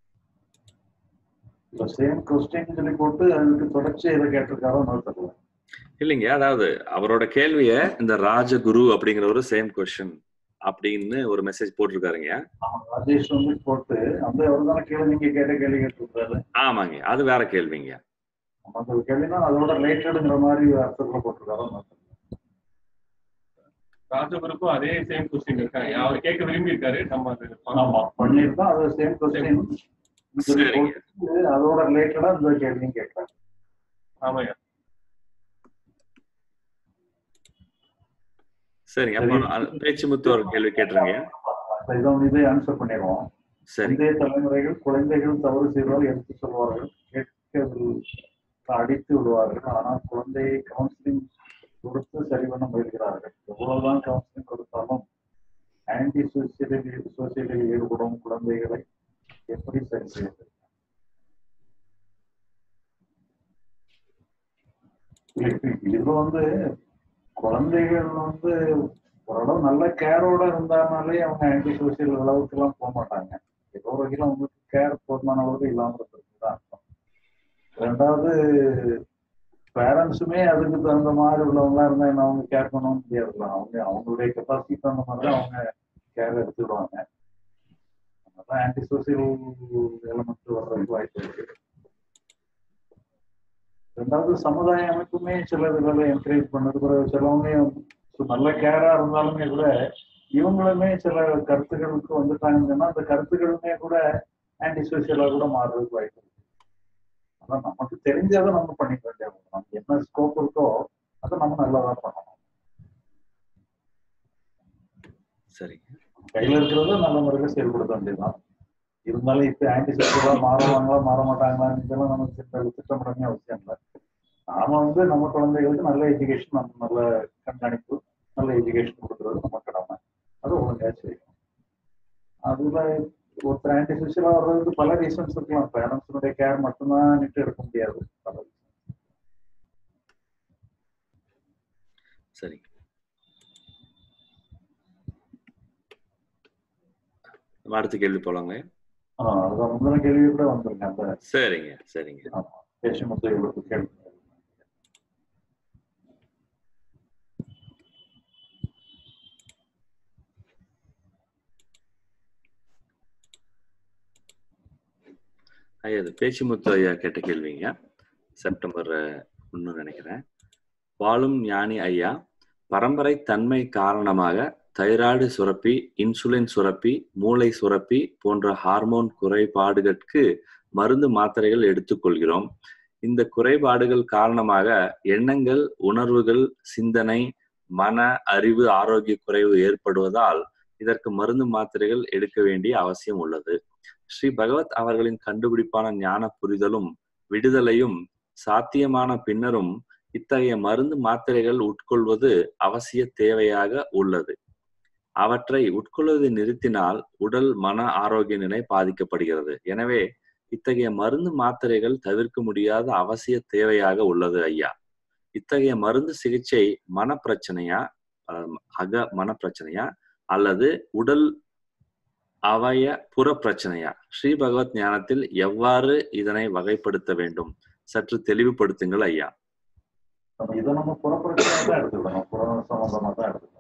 இல்ல சேம் கொஸ்டின் சொல்லி போட்டு அதுக்கு தொடர்ச்சி எதை கேட்டிருக்காரோ நான் தெரியல இல்லைங்க அதாவது அவரோட கேள்விய இந்த ராஜகுரு அப்படிங்கிற ஒரு சேம் கொஸ்டின் அப்படின்னு ஒரு மெசேஜ் போட்டிருக்காருங்க ஆமா, ராஜேஷ் வந்து போட்டு அந்த அவர் தானே கேள்வி நீங்க கேட்ட கேள்வி கேட்டிருக்காரு ஆமாங்க அது வேற கேள்விங்க அந்த ஒரு கேள்வினா அதோட ரிலேட்டடுங்கிற மாதிரி அர்த்தத்துல போட்டிருக்காரோ நான் தெரியல. ராஜகுருக்கும் அதே சேம் கொஸ்டின் இருக்காங்க அவர் கேட்க விரும்பி இருக்காரு நம்ம அது ஆமா பண்ணிருக்கோம் அது சேம் கொஸ்டின் சரிங்க. அதோட ரிலேட்டடா இந்த கேள்வியும் கேட்கறாங்க ஆமாய்யா சரிங்க அப்போ அந்த பேச்சு முத்து ஒரு கேள்வி கேட்டுருங்க இதை வந்து இதே ஆன்சர் பண்ணிடுவோம் சரி முந்தைய தலைமுறைகள் குழந்தைகள் தவறு செய்தால் எடுத்து சொல்வார்கள் கேட்கவில் அடித்து விடுவார்கள் ஆனால் குழந்தையை கவுன்சிலிங் கொடுத்து சரி பண்ண முயல்கிறார்கள் எவ்வளவுதான் கவுன்சிலிங் கொடுத்தாலும் ஆன்டி சோசியலில் சோசியலில் ஈடுபடும் குழந்தைகளை எப்படி சரி செய்வது இது வந்து குழந்தைகள் வந்து ஓரளவு நல்ல கேரோட இருந்தாங்கனாலே அவங்க ஆன்டி சோசியல் அளவுக்கு எல்லாம் போக மாட்டாங்க ஏதோ ஒரு வகையில் அவங்களுக்கு கேர் போதுமான அளவுக்கு இல்லாம இருக்கிறது தான் அர்த்தம் ரெண்டாவது பேரண்ட்ஸுமே அதுக்கு தகுந்த மாதிரி உள்ளவங்களா இருந்தா என்ன அவங்க கேர் பண்ண முடியாதுல்ல அவங்க அவங்களுடைய கெப்பாசிட்டி தகுந்த மாதிரி தான் அவங்க கேர் எடுத்துக்கிடுவாங்க அதனால ஆன்டி சோசியல் எலமெண்ட் வர்றதுக்கு வாய்ப்பு இருக்கு ரெண்டாவது சமுதாய அமைப்புமே சில இதுல என்கரேஜ் பண்ணது பிறகு சிலவங்க நல்ல கேரா இருந்தாலுமே கூட இவங்களுமே சில கருத்துக்களுக்கு வந்துட்டாங்கன்னா அந்த கருத்துக்களுமே கூட ஆன்டி சோசியலா கூட மாறுறதுக்கு வாய்ப்பு இருக்கு அதான் நமக்கு தெரிஞ்சதை நம்ம பண்ணிக்க வேண்டியது நமக்கு என்ன ஸ்கோப் இருக்கோ அதை நம்ம நல்லதா பண்ணணும் சரிங்க கையில இருக்கிறத நல்ல முறையில செயல்படுத்த வேண்டியதுதான் இருந்தாலும் இப்ப ஆன்டி சோசியலா மாறுவாங்களா மாற மாட்டாங்களா இதெல்லாம் நமக்கு திட்ட- திட்டமிடவே அவசியம் இல்லை நாம வந்து நம்ம குழந்தைகளுக்கு நல்ல எஜுகேஷன் நம்ம நல்ல கண்காணிப்பு நல்ல எஜுகேஷன் கொடுக்கறது நம்ம கடமை அது ஒழுங்கா செய்யணும் அதுல ஒருத்தர் ஆன்டி சோசியலா வர்றதுக்கு பல ரீசன்ஸ் இருக்கலாம் பேரண்ட்ஸுடைய கேர் மட்டும்தான் நிட்டு எடுக்க முடியாது பல reasons. சரிங்க நம்ம அடுத்த கேள்வி போலாங்க ஆ அதுதான் முந்தின கேள்வி கூட வந்திருங்க அந்த சரிங்க சரிங்க பேசுமுத்து இவருக்கு கேள்வி ஐயா இது பேச்சுமுத்து ஐயா கேட்ட கேள்விங்க செப்டம்பர் ஒன்று நினைக்கிறேன் வாழும் ஞானி ஐயா பரம்பரை தன்மை காரணமாக தைராய்டு சுரப்பி இன்சுலின் சுரப்பி மூளை சுரப்பி போன்ற ஹார்மோன் குறைபாடுகளுக்கு மருந்து மாத்திரைகள் எடுத்துக்கொள்கிறோம் இந்த குறைபாடுகள் காரணமாக எண்ணங்கள் உணர்வுகள் சிந்தனை மன அறிவு ஆரோக்கிய குறைவு ஏற்படுவதால் இதற்கு மருந்து மாத்திரைகள் எடுக்க வேண்டிய அவசியம் உள்ளது ஸ்ரீ பகவத் அவர்களின் கண்டுபிடிப்பான ஞான புரிதலும் விடுதலையும் சாத்தியமான பின்னரும் இத்தகைய மருந்து மாத்திரைகள் உட்கொள்வது அவசிய தேவையாக உள்ளது அவற்றை உட்கொள்வதை நிறுத்தினால் உடல் மன ஆரோக்கிய நிலை பாதிக்கப்படுகிறது எனவே இத்தகைய மருந்து மாத்திரைகள் தவிர்க்க முடியாத அவசிய தேவையாக உள்ளது ஐயா இத்தகைய மருந்து சிகிச்சை மனப்பிரச்சனையா அஹ், அக மனப்பிரச்சனையா அல்லது உடல் அவய புற பிரச்சனையா ஸ்ரீ பகவத் ஞானத்தில் எவ்வாறு இதனை வகைப்படுத்த வேண்டும் சற்று தெளிவுபடுத்துங்கள் ஐயா நம்ம இதை நம்ம புறப்பிரச்சனையா தான் எடுத்துக்கணும் புற சம்பந்தமா தான் எடுத்துக்கணும்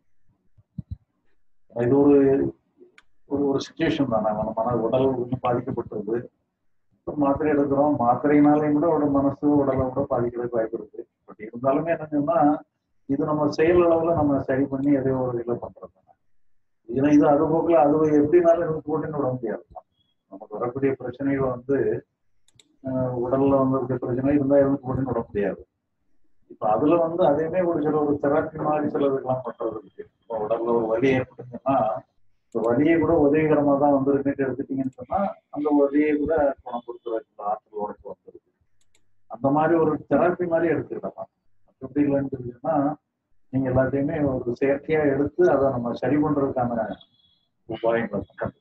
இது ஒரு ஒரு ஒரு சுச்சுவேஷன் தான் நம்ம மன உடல் கொஞ்சம் பாதிக்கப்பட்டிருக்கு ஒரு மாத்திரை எடுக்கிறோம் மாத்திரையினாலையும் கூட உடல் மனசு உடலை கூட பாதிக்கிறதுக்கு வாய்ப்பு இருக்கு பட் இருந்தாலுமே என்னன்னா இது நம்ம செயல் அளவுல நம்ம சரி பண்ணி எதையோ ஒரு இதில் பண்றது ஏன்னா இது அது போக்குல அது எப்படினாலும் இருந்து போட்டுன்னு விட முடியாது நமக்கு வரக்கூடிய பிரச்சனைகள் வந்து அஹ், உடல்ல வந்து பிரச்சனை இருந்தா இருந்து போட்டுன்னு விட முடியாது இப்ப அதுல வந்து அதேமே ஒரு சில ஒரு தெரப்பி மாதிரி சிலதுக்கெல்லாம் பண்றது இருக்கு இப்போ உடல்ல ஒரு வலி ஏற்பட்டுச்சுன்னா இந்த வலியை கூட உதவிகரமா தான் வந்திருக்குன்னு எடுத்துட்டீங்கன்னு சொன்னா அந்த வலியை கூட குணப்படுத்துறதுக்கு ஆற்றல் உடச்சு வந்துருக்கு அந்த மாதிரி ஒரு தெரப்பி மாதிரி எடுத்துக்கிடலாம் எப்படி இல்லைன்னு தெரிஞ்சுன்னா நீங்க எல்லாத்தையுமே ஒரு செயற்கையா எடுத்து அதை நம்ம சரி பண்றதுக்கான உபாயங்களை கண்டு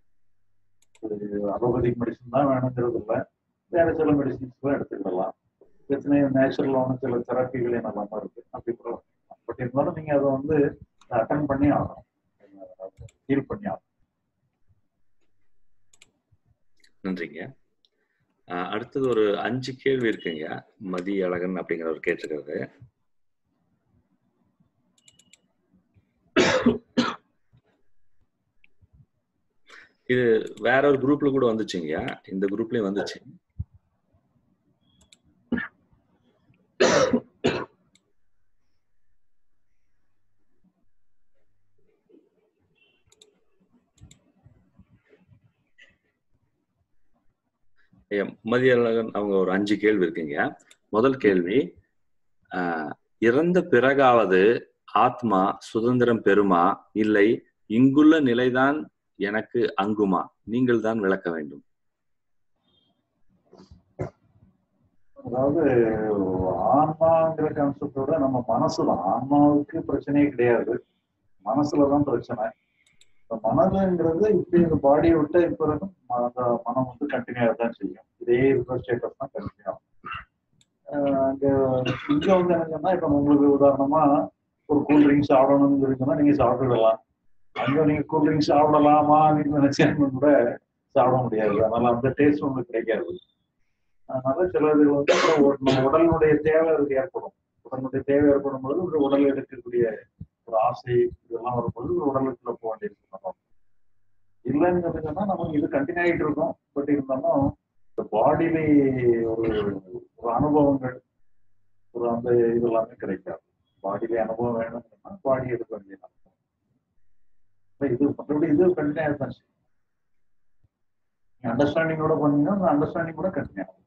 அலோபதிக் மெடிசன் தான் வேணுங்கிறது இல்லை வேற சில மெடிசின்ஸ்லாம் எடுத்துக்கிடலாம் எத்தனை நேச்சுரலான சில தெரப்பிகளே நல்லாம இருக்கு அப்படி கூட பட் இருந்தாலும் நீங்க அதை வந்து அட்டன் பண்ணி ஆகணும் ஹீல் பண்ணி ஆகணும் நன்றிங்க அஹ், அடுத்தது ஒரு அஞ்சு கேள்வி இருக்குங்க மதி அழகன் அப்படிங்கிறவர் கேட்டிருக்கிறது இது வேற ஒரு குரூப்ல கூட வந்துச்சுங்க இந்த குரூப்லயும் வந்துச்சு ஐயா, மதியழகன் அவங்க ஒரு அஞ்சு கேள்வி இருக்குங்க முதல் கேள்வி ஆஹ், இறந்த பிறகாவது ஆத்மா சுதந்திரம் பெறுமா இல்லை இங்குள்ள நிலைதான் எனக்கு அங்குமா நீங்கள் தான் விளக்க வேண்டும் அதாவது ஆன்மாங்கிற கான்செப்டோட நம்ம மனசு தான் ஆன்மாவுக்கு பிரச்சனையே கிடையாது மனசுலதான் பிரச்சனை இந்த மனதுங்கிறது இப்படி இந்த பாடியை விட்டு இப்ப வரைக்கும் ம- அந்த மனம் வந்து கண்டினியூ தான் செய்யும் இதே இருக்கிற ஸ்டேட்டஸ் தான் கண்டினியூ ஆகும் ஆஹ் அங்க இங்க வந்து என்னன்னா இப்ப உங்களுக்கு உதாரணமா ஒரு கூல் ட்ரிங்க்ஸ் சாப்பிடணும்னு இருக்குன்னா நீங்க சாப்பிட்டுடலாம் அங்க நீங்க கூல் ட்ரிங்க்ஸ் சாப்பிடலாமா அப்படின்னு நினைச்சேன்னு கூட சாப்பிட முடியாது அதனால அந்த டேஸ்ட் உங்களுக்கு கிடைக்காது அதனால சில இது வந்து அப்புறம் உட- நம்ம உடலுடைய தேவை அதுக்கு ஏற்படும் உடலுடைய தேவை ஏற்படும் பொழுது ஒரு உடல் எடுக்கக்கூடிய ஒரு ஆசை இதெல்லாம் வரும்பொழுது ஒரு உடலுக்குள்ள போக வேண்டியிருக்கு நம்ம இல்லைன்னு சொன்னா நமக்கு இது கண்டினியூ ஆகிட்டு இருக்கும் பட் இருந்தாலும் இந்த பாடியிலே ஒரு ஒரு அனுபவங்கள் ஒரு அந்த இது எல்லாமே கிடைக்காது பாடியிலே அனுபவம் வேணும்னா பாடி எடுக்க வேண்டியது இது மற்றபடி இது கண்டினியூ தான் அண்டர்ஸ்டாண்டிங்கோட பண்ணீங்கன்னா அந்த அண்டர்ஸ்டாண்டிங் கூட கண்டினியூ ஆகும்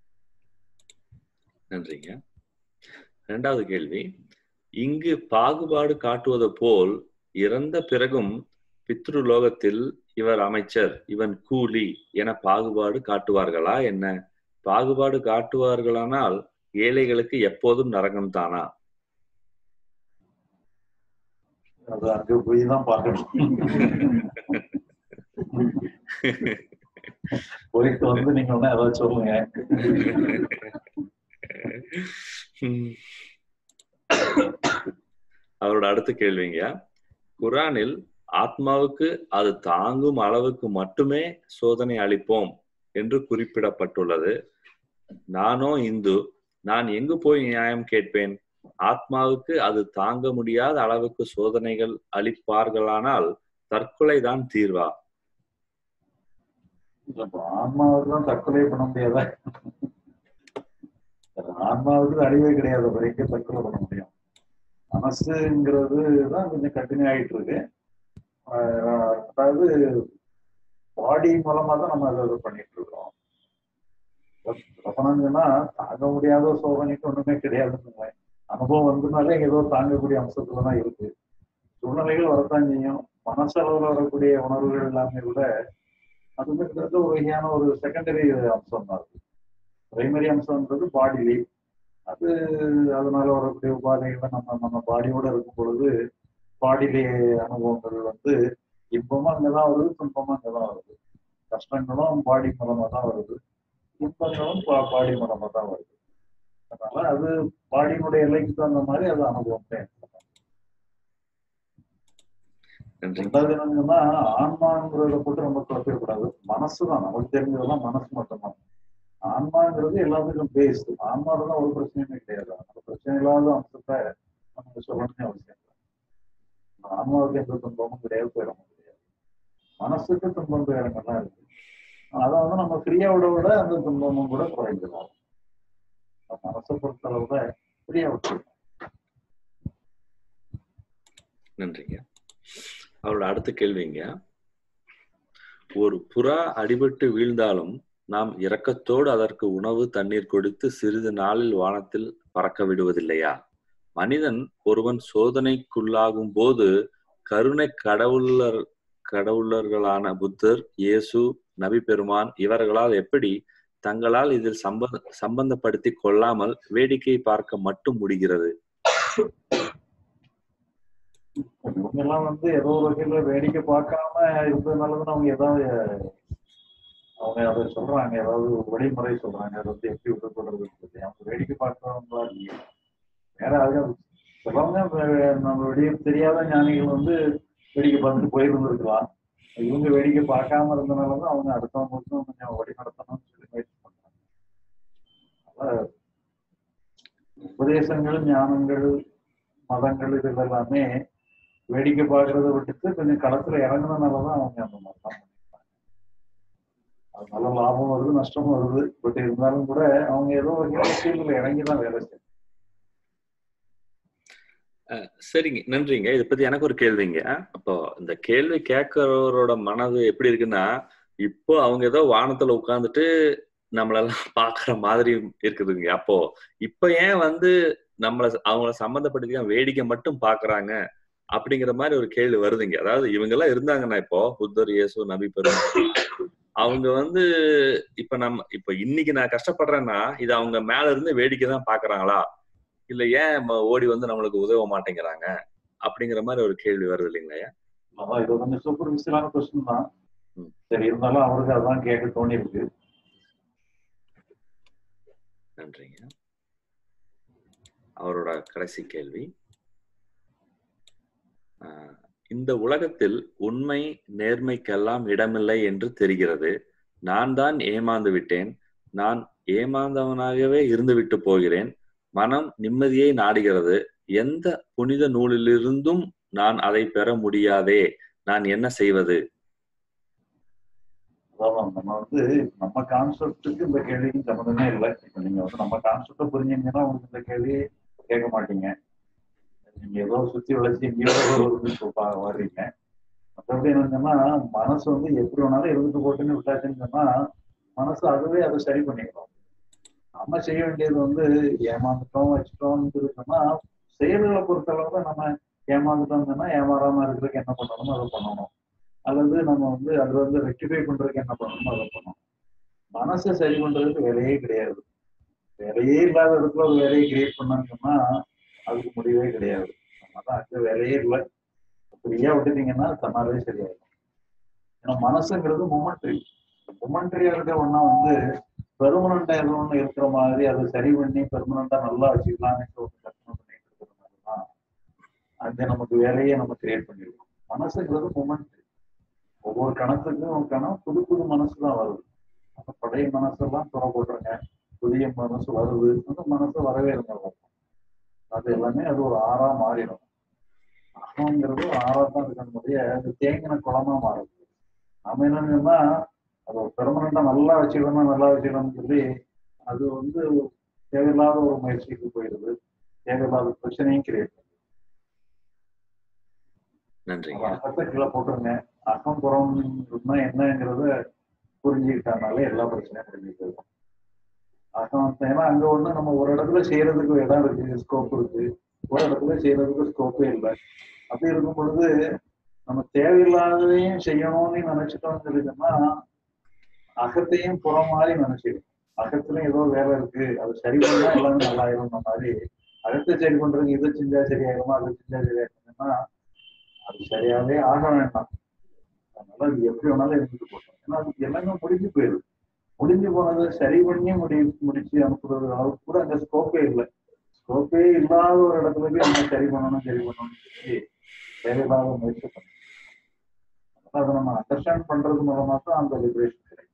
நன்றிங்க இரண்டாவது கேள்வி இங்கு பாகுபாடு காட்டுவது போல் இறந்த பிறகும் பித்ருலோகத்தில் இவர் அமைச்சர் இவன் கூலி என பாகுபாடு காட்டுவார்களா என்ன பாகுபாடு காட்டுவார்களானால் ஏழைகளுக்கு எப்போதும் நரகம் தானா அது அங்க போய் தான் பார்க்கணும் போயிட்டு வந்து நீங்க ஒண்ணு ஏதாவது சொல்லுங்க உம். அவரோட அடுத்த கேள்விங்க குரானில் ஆத்மாவுக்கு அது தாங்கும் அளவுக்கு மட்டுமே சோதனை அளிப்போம் என்று குறிப்பிடப்பட்டுள்ளது நானோ இந்து நான் எங்கு போய் நியாயம் கேட்பேன் ஆத்மாவுக்கு அது தாங்க முடியாத அளவுக்கு சோதனைகள் அளிப்பார்களானால் தற்கொலை தான் தீர்வா அப்ப ஆன்மாவுக்கு தான் தற்கொலை பண்ண முடியாதா ஆன்மாவுக்கு அழிவே கிடையாது வரைக்கும் தற்கொலை பண்ண முடியும் மனசுங்கிறது தான் கொஞ்சம் கண்டினியூ ஆயிட்டு இருக்கு ஆஹ் அதாவது பாடி மூலமா தான் நம்ம அதை பண்ணிட்டு இருக்கோம் சொன்னா தாங்க முடியாத சோதனைக்கு ஒண்ணுமே கிடையாதுன்னு அனுபவம் வந்ததுனாலே ஏதோ தாங்கக்கூடிய அம்சத்துல தான் இருக்கு சூழ்நிலைகள் வரத்தான் செய்யும் மனசளவுல வரக்கூடிய உணர்வுகள் எல்லாமே கூட அது வந்து கிட்டத்தட்ட ஒரு வகையான ஒரு செகண்டரி அம்சம் தான் அது பிரைமரி அம்சம்ன்றது பாடிலி அது அதனால வரக்கூடிய உபாதைகள் நம்ம நம்ம பாடியோட இருக்கும் பொழுது பாடிலே அனுபவங்கள் வந்து இன்பமும் அங்கதான் வருது துன்பமும் அங்கதான் வருது கஷ்டங்களும் பாடி மூலமா தான் வருது இன்பங்களும் பா- பாடி மூலமா தான் வருது அதனால அது பாடியினுடைய எல்லைக்கு தகுந்த மாதிரி அது அனுபவம் தான் நன்றி ரெண்டாவது என்னங்கன்னா ஆன்மாங்கிறத போட்டு நம்ம குழப்பிடக்கூடாது மனசு தான் நமக்கு தெரிஞ்சதெல்லாம் மனசு மட்டும்தான் ஆன்மாங்கிறது எல்லாத்துக்கும் பேஸ்டு ஆன்மாவில் தான் ஒரு பிரச்சனையுமே கிடையாது அந்த பிரச்சனை இல்லாத அம்சத்தை நமக்கு சொல்லணும்னு அவசியம் இல்லை ஆன்மாவுக்கு எந்த துன்பமும் கிடையாது துயரமும் கிடையாது மனசுக்கு துன்பம் துயரங்கள்லாம் இருக்கு அதை வந்து நம்ம ஃப்ரீயா விட விட அந்த துன்பமும் கூட குறைஞ்சிடும் மனசை பொறுத்தளவுல ஃப்ரீயா விட்டுருக்கோம் நன்றிங்க அவரோட அடுத்த கேள்விங்க ஒரு புறா அடிபட்டு வீழ்ந்தாலும் நாம் இரக்கத்தோடு அதற்கு உணவு தண்ணீர் கொடுத்து சிறிது நாளில் வானத்தில் பறக்க விடுவதில்லையா மனிதன் ஒருவன் சோதனைக்குள்ளாகும் போது கருணை கடவுளர் கடவுளர்களான புத்தர் இயேசு நபி பெருமான் இவர்களால் எப்படி தங்களால் இதில் சம்பந்த சம்பந்தப்படுத்தி கொள்ளாமல் வேடிக்கை பார்க்க மட்டும் முடிகிறது இவங்க எல்லாம் வந்து ஏதோ ஒரு வகையில வேடிக்கை பார்க்காம இருந்ததுனாலதான் அவங்க ஏதாவது அவங்க அதை சொல்றாங்க ஏதாவது ஒரு வழிமுறை சொல்றாங்க அதை வந்து எப்படி விட்டுக்கொள்றதுன்னு சொல்லி அவங்க வேடிக்கை பார்க்கறவங்களா இல்லையே வேற அது சிலவங்க வே- நம்ம வெளியே தெரியாத ஞானிகள் வந்து வேடிக்கை பார்த்துட்டு போயிருந்துருக்கலாம் இவங்க வேடிக்கை பார்க்காம இருந்தனாலதான் அவங்க அடுத்தவங்களுக்கும் கொஞ்சம் வழி நடத்தணும்னு சொல்லி முயற்சி பண்றாங்க அதனால உபதேசங்கள் ஞானங்கள் மதங்கள் இது எல்லாமே வேடிக்கை பார்க்கறத விட்டுட்டு கொஞ்சம் களத்துல இறங்குனதுனாலதான் அவங்க அந்த மாதிரிலாம் பண்ணிருக்காங்க அது நல்ல லாபம் வருது நஷ்டமும் வருது பட் இருந்தாலும் கூட அவங்க ஏதோ ஒரு ஃபீல்டில் இறங்கி தான் வேலை செய்யணும் சரிங்க நன்றிங்க இதை பத்தி எனக்கு ஒரு கேள்விங்க அப்போ இந்த கேள்வி கேட்கறவரோட மனது எப்படி இருக்குன்னா இப்போ அவங்க ஏதோ வானத்துல உட்கார்ந்துட்டு நம்மளெல்லாம் பாக்குற மாதிரி இருக்குதுங்க அப்போ இப்ப ஏன் வந்து நம்மள அவங்கள சம்மந்தப்படுத்தி வேடிக்கை மட்டும் பாக்குறாங்க அப்படிங்கிற மாதிரி ஒரு கேள்வி வருதுங்க அதாவது இவங்க எல்லாம் இருந்தாங்கன்னா இப்போ புத்தர் இயேசு நபி பெருமாள் அவங்க வந்து இப்ப நம்ம இப்ப இன்னைக்கு நான் கஷ்டப்படுறேன்னா இது அவங்க மேல இருந்து வேடிக்கை தான் பாக்குறாங்களா இல்ல ஏன் ம- ஓடி வந்து நம்மளுக்கு உதவ மாட்டேங்கிறாங்க அப்படிங்கிற மாதிரி ஒரு கேள்வி வருது இல்லைங்களா அதான் இது கொஞ்சம் சூப்பர்ஃபிஷியலான கொஸ்டின் தான் ம். சரி இருந்தாலும் அவருக்கு அதான் கேட்க தோணி இருக்கு நன்றிங்க அவரோட கடைசி கேள்வி ஆஹ், இந்த உலகத்தில் உண்மை நேர்மைக்கெல்லாம் இடமில்லை என்று தெரிகிறது நான் தான் ஏமாந்து விட்டேன் நான் ஏமாந்தவனாகவே இருந்துவிட்டு போகிறேன் மனம் நிம்மதியை நாடுகிறது எந்த புனித நூலிலிருந்தும் நான் அதை பெற முடியாதே நான் என்ன செய்வது அதான் நம்ம வந்து நம்ம கான்செப்டுக்கு இந்த கேள்விக்கும் சம்மந்தமே இல்லை இப்ப நீங்க வந்து நம்ம கான்செப்டை புரிஞ்சீங்கன்னா உங்களுக்கு இந்த கேள்வி கேட்க மாட்டீங்க நீங்க ஏதோ சுத்தி வளைச்சு எங்கேயோ ஒரு சொல்றா வர்றீங்க மற்றபடி என்னன்னா மனசு வந்து எப்படி வேணாலும் இருந்துட்டு போட்டுன்னு விட்டாச்சுன்னு சொன்னா மனசு அதுவே அதை சரி பண்ணிக்கணும் நம்ம செய்ய வேண்டியது வந்து ஏமாந்துட்டோம் வச்சுட்டோம்னு சொன்னா செயல்களை பொறுத்தளவு நம்ம ஏமாந்துட்டோம்னு சொன்னா ஏமாறாம இருக்கிறதுக்கு என்ன பண்ணணுமோ அதை பண்ணணும் அல்லது நம்ம வந்து அதுல வந்து ரெக்டிஃபை பண்றதுக்கு என்ன பண்ணணுமோ அதை பண்ணணும் மனசை சரி பண்றதுக்கு வேலையே கிடையாது வேலையே இல்லாத இடத்துல ஒரு வேலையை கிரியேட் பண்ணாங்கன்னா அதுக்கு முடிவே கிடையாது அதனால அங்க வேலையே இல்லை ஃப்ரீயா விட்டுட்டீங்கன்னா தன்னாலே சரியாயிடும் ஏன்னா மனசுங்கிறது மொமெண்ட்ரி மொமெண்ட்ரியா இருக்க ஒன்னா வந்து பெர்மனண்டா ஏதோ ஒண்ணு இருக்கிற மாதிரி அதை சரி பண்ணி பெர்மனண்டா நல்லா வச்சுக்கலாம்னு ஒன்று கற்பனை பண்ணிட்டு இருக்கிற மாதிரி தான் அங்க நமக்கு வேலையை நம்ம கிரியேட் பண்ணிருக்கோம் மனசுங்கிறது மூமெண்ட் ஒவ்வொரு கணத்துக்கும் கணம் புது புது மனசு தான் வருது அந்த பழைய மனசெல்லாம் துறை போட்டுருங்க புதிய மனசு வருது அந்த மனசு வரவே இருங்க அது எல்லாமே அது ஒரு ஆறா மாறிடும் அகங்கிறது ஒரு ஆறா தான் இருக்கக்கூடிய அது தேங்கின குளமா மாறுது நம்ம என்னன்னா அது ஒரு பெர்மனண்டா நல்லா வச்சுக்கணும் நல்லா வச்சுக்கணும்னு சொல்லி அது வந்து தேவையில்லாத ஒரு முயற்சிக்கு போயிடுது தேவையில்லாத பிரச்சனையும் கிரியேட் நன்றிங்க அகத்தை கீழே போட்டுருங்க அகம் புறம்னா என்னங்கிறத புரிஞ்சுக்கிட்டனாலே எல்லா பிரச்சனையும் முடிஞ்சுட்டு இருக்கும் அகம் ஏன்னா அங்க ஒண்ணு நம்ம ஒரு இடத்துல செய்யறதுக்கு இடம் இருக்கு ஸ்கோப் இருக்கு ஒரு இடத்துல செய்யறதுக்கு ஸ்கோப்பே இல்லை அப்படி இருக்கும் பொழுது நம்ம தேவையில்லாததையும் செய்யணும்னு நினைச்சிட்டோம்னு சொல்லிட்டோம்னா அகத்தையும் புறம் மாதிரி நினைச்சிடும் அகத்துலயும் ஏதோ வேலை இருக்கு அது சரி பண்ணா எல்லாமே நல்லாயிரும் மாதிரி அகத்தை சரி பண்றதுக்கு இதை செஞ்சா சரியாயிருமா அதை செஞ்சா சரியாயிருமா அது சரியாவே ஆக வேண்டாம் அதனால அது எப்படி வேணாலும் இருந்துட்டு போட்டோம் ஏன்னா அதுக்கு எல்லாமே முடிஞ்சு போயிடுது முடிஞ்சு போனதை சரி பண்ணி முடி முடிச்சு அனுப்புறது அளவுக்கு கூட அங்க ஸ்கோப்பே இல்லை ஸ்கோப்பே இல்லாத ஒரு இடத்துல போய் நம்ம சரி பண்ணணும் சரி பண்ணணும்னு சொல்லி தேவையில்லாத முயற்சி பண்ணணும் அதை நம்ம அண்டர்ஸ்டாண்ட் பண்றது மூலமா தான் அந்த லிபரேஷன் கிடைக்கும்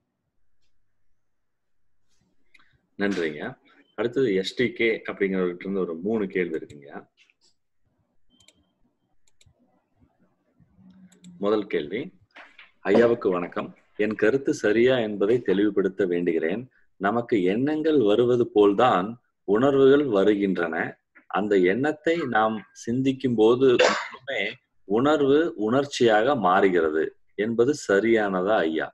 நன்றிங்க அடுத்தது எஸ்டிகே அப்படிங்கிறவர்கிட்ட இருந்து ஒரு மூணு கேள்வி இருக்குங்க முதல் கேள்வி ஐயாவுக்கு வணக்கம் என் கருத்து சரியா என்பதை தெளிவுபடுத்த வேண்டுகிறேன் நமக்கு எண்ணங்கள் வருவது போல்தான் உணர்வுகள் வருகின்றன அந்த எண்ணத்தை நாம் சிந்திக்கும் போது மட்டுமே உணர்வு உணர்ச்சியாக மாறுகிறது என்பது சரியானதா ஐயா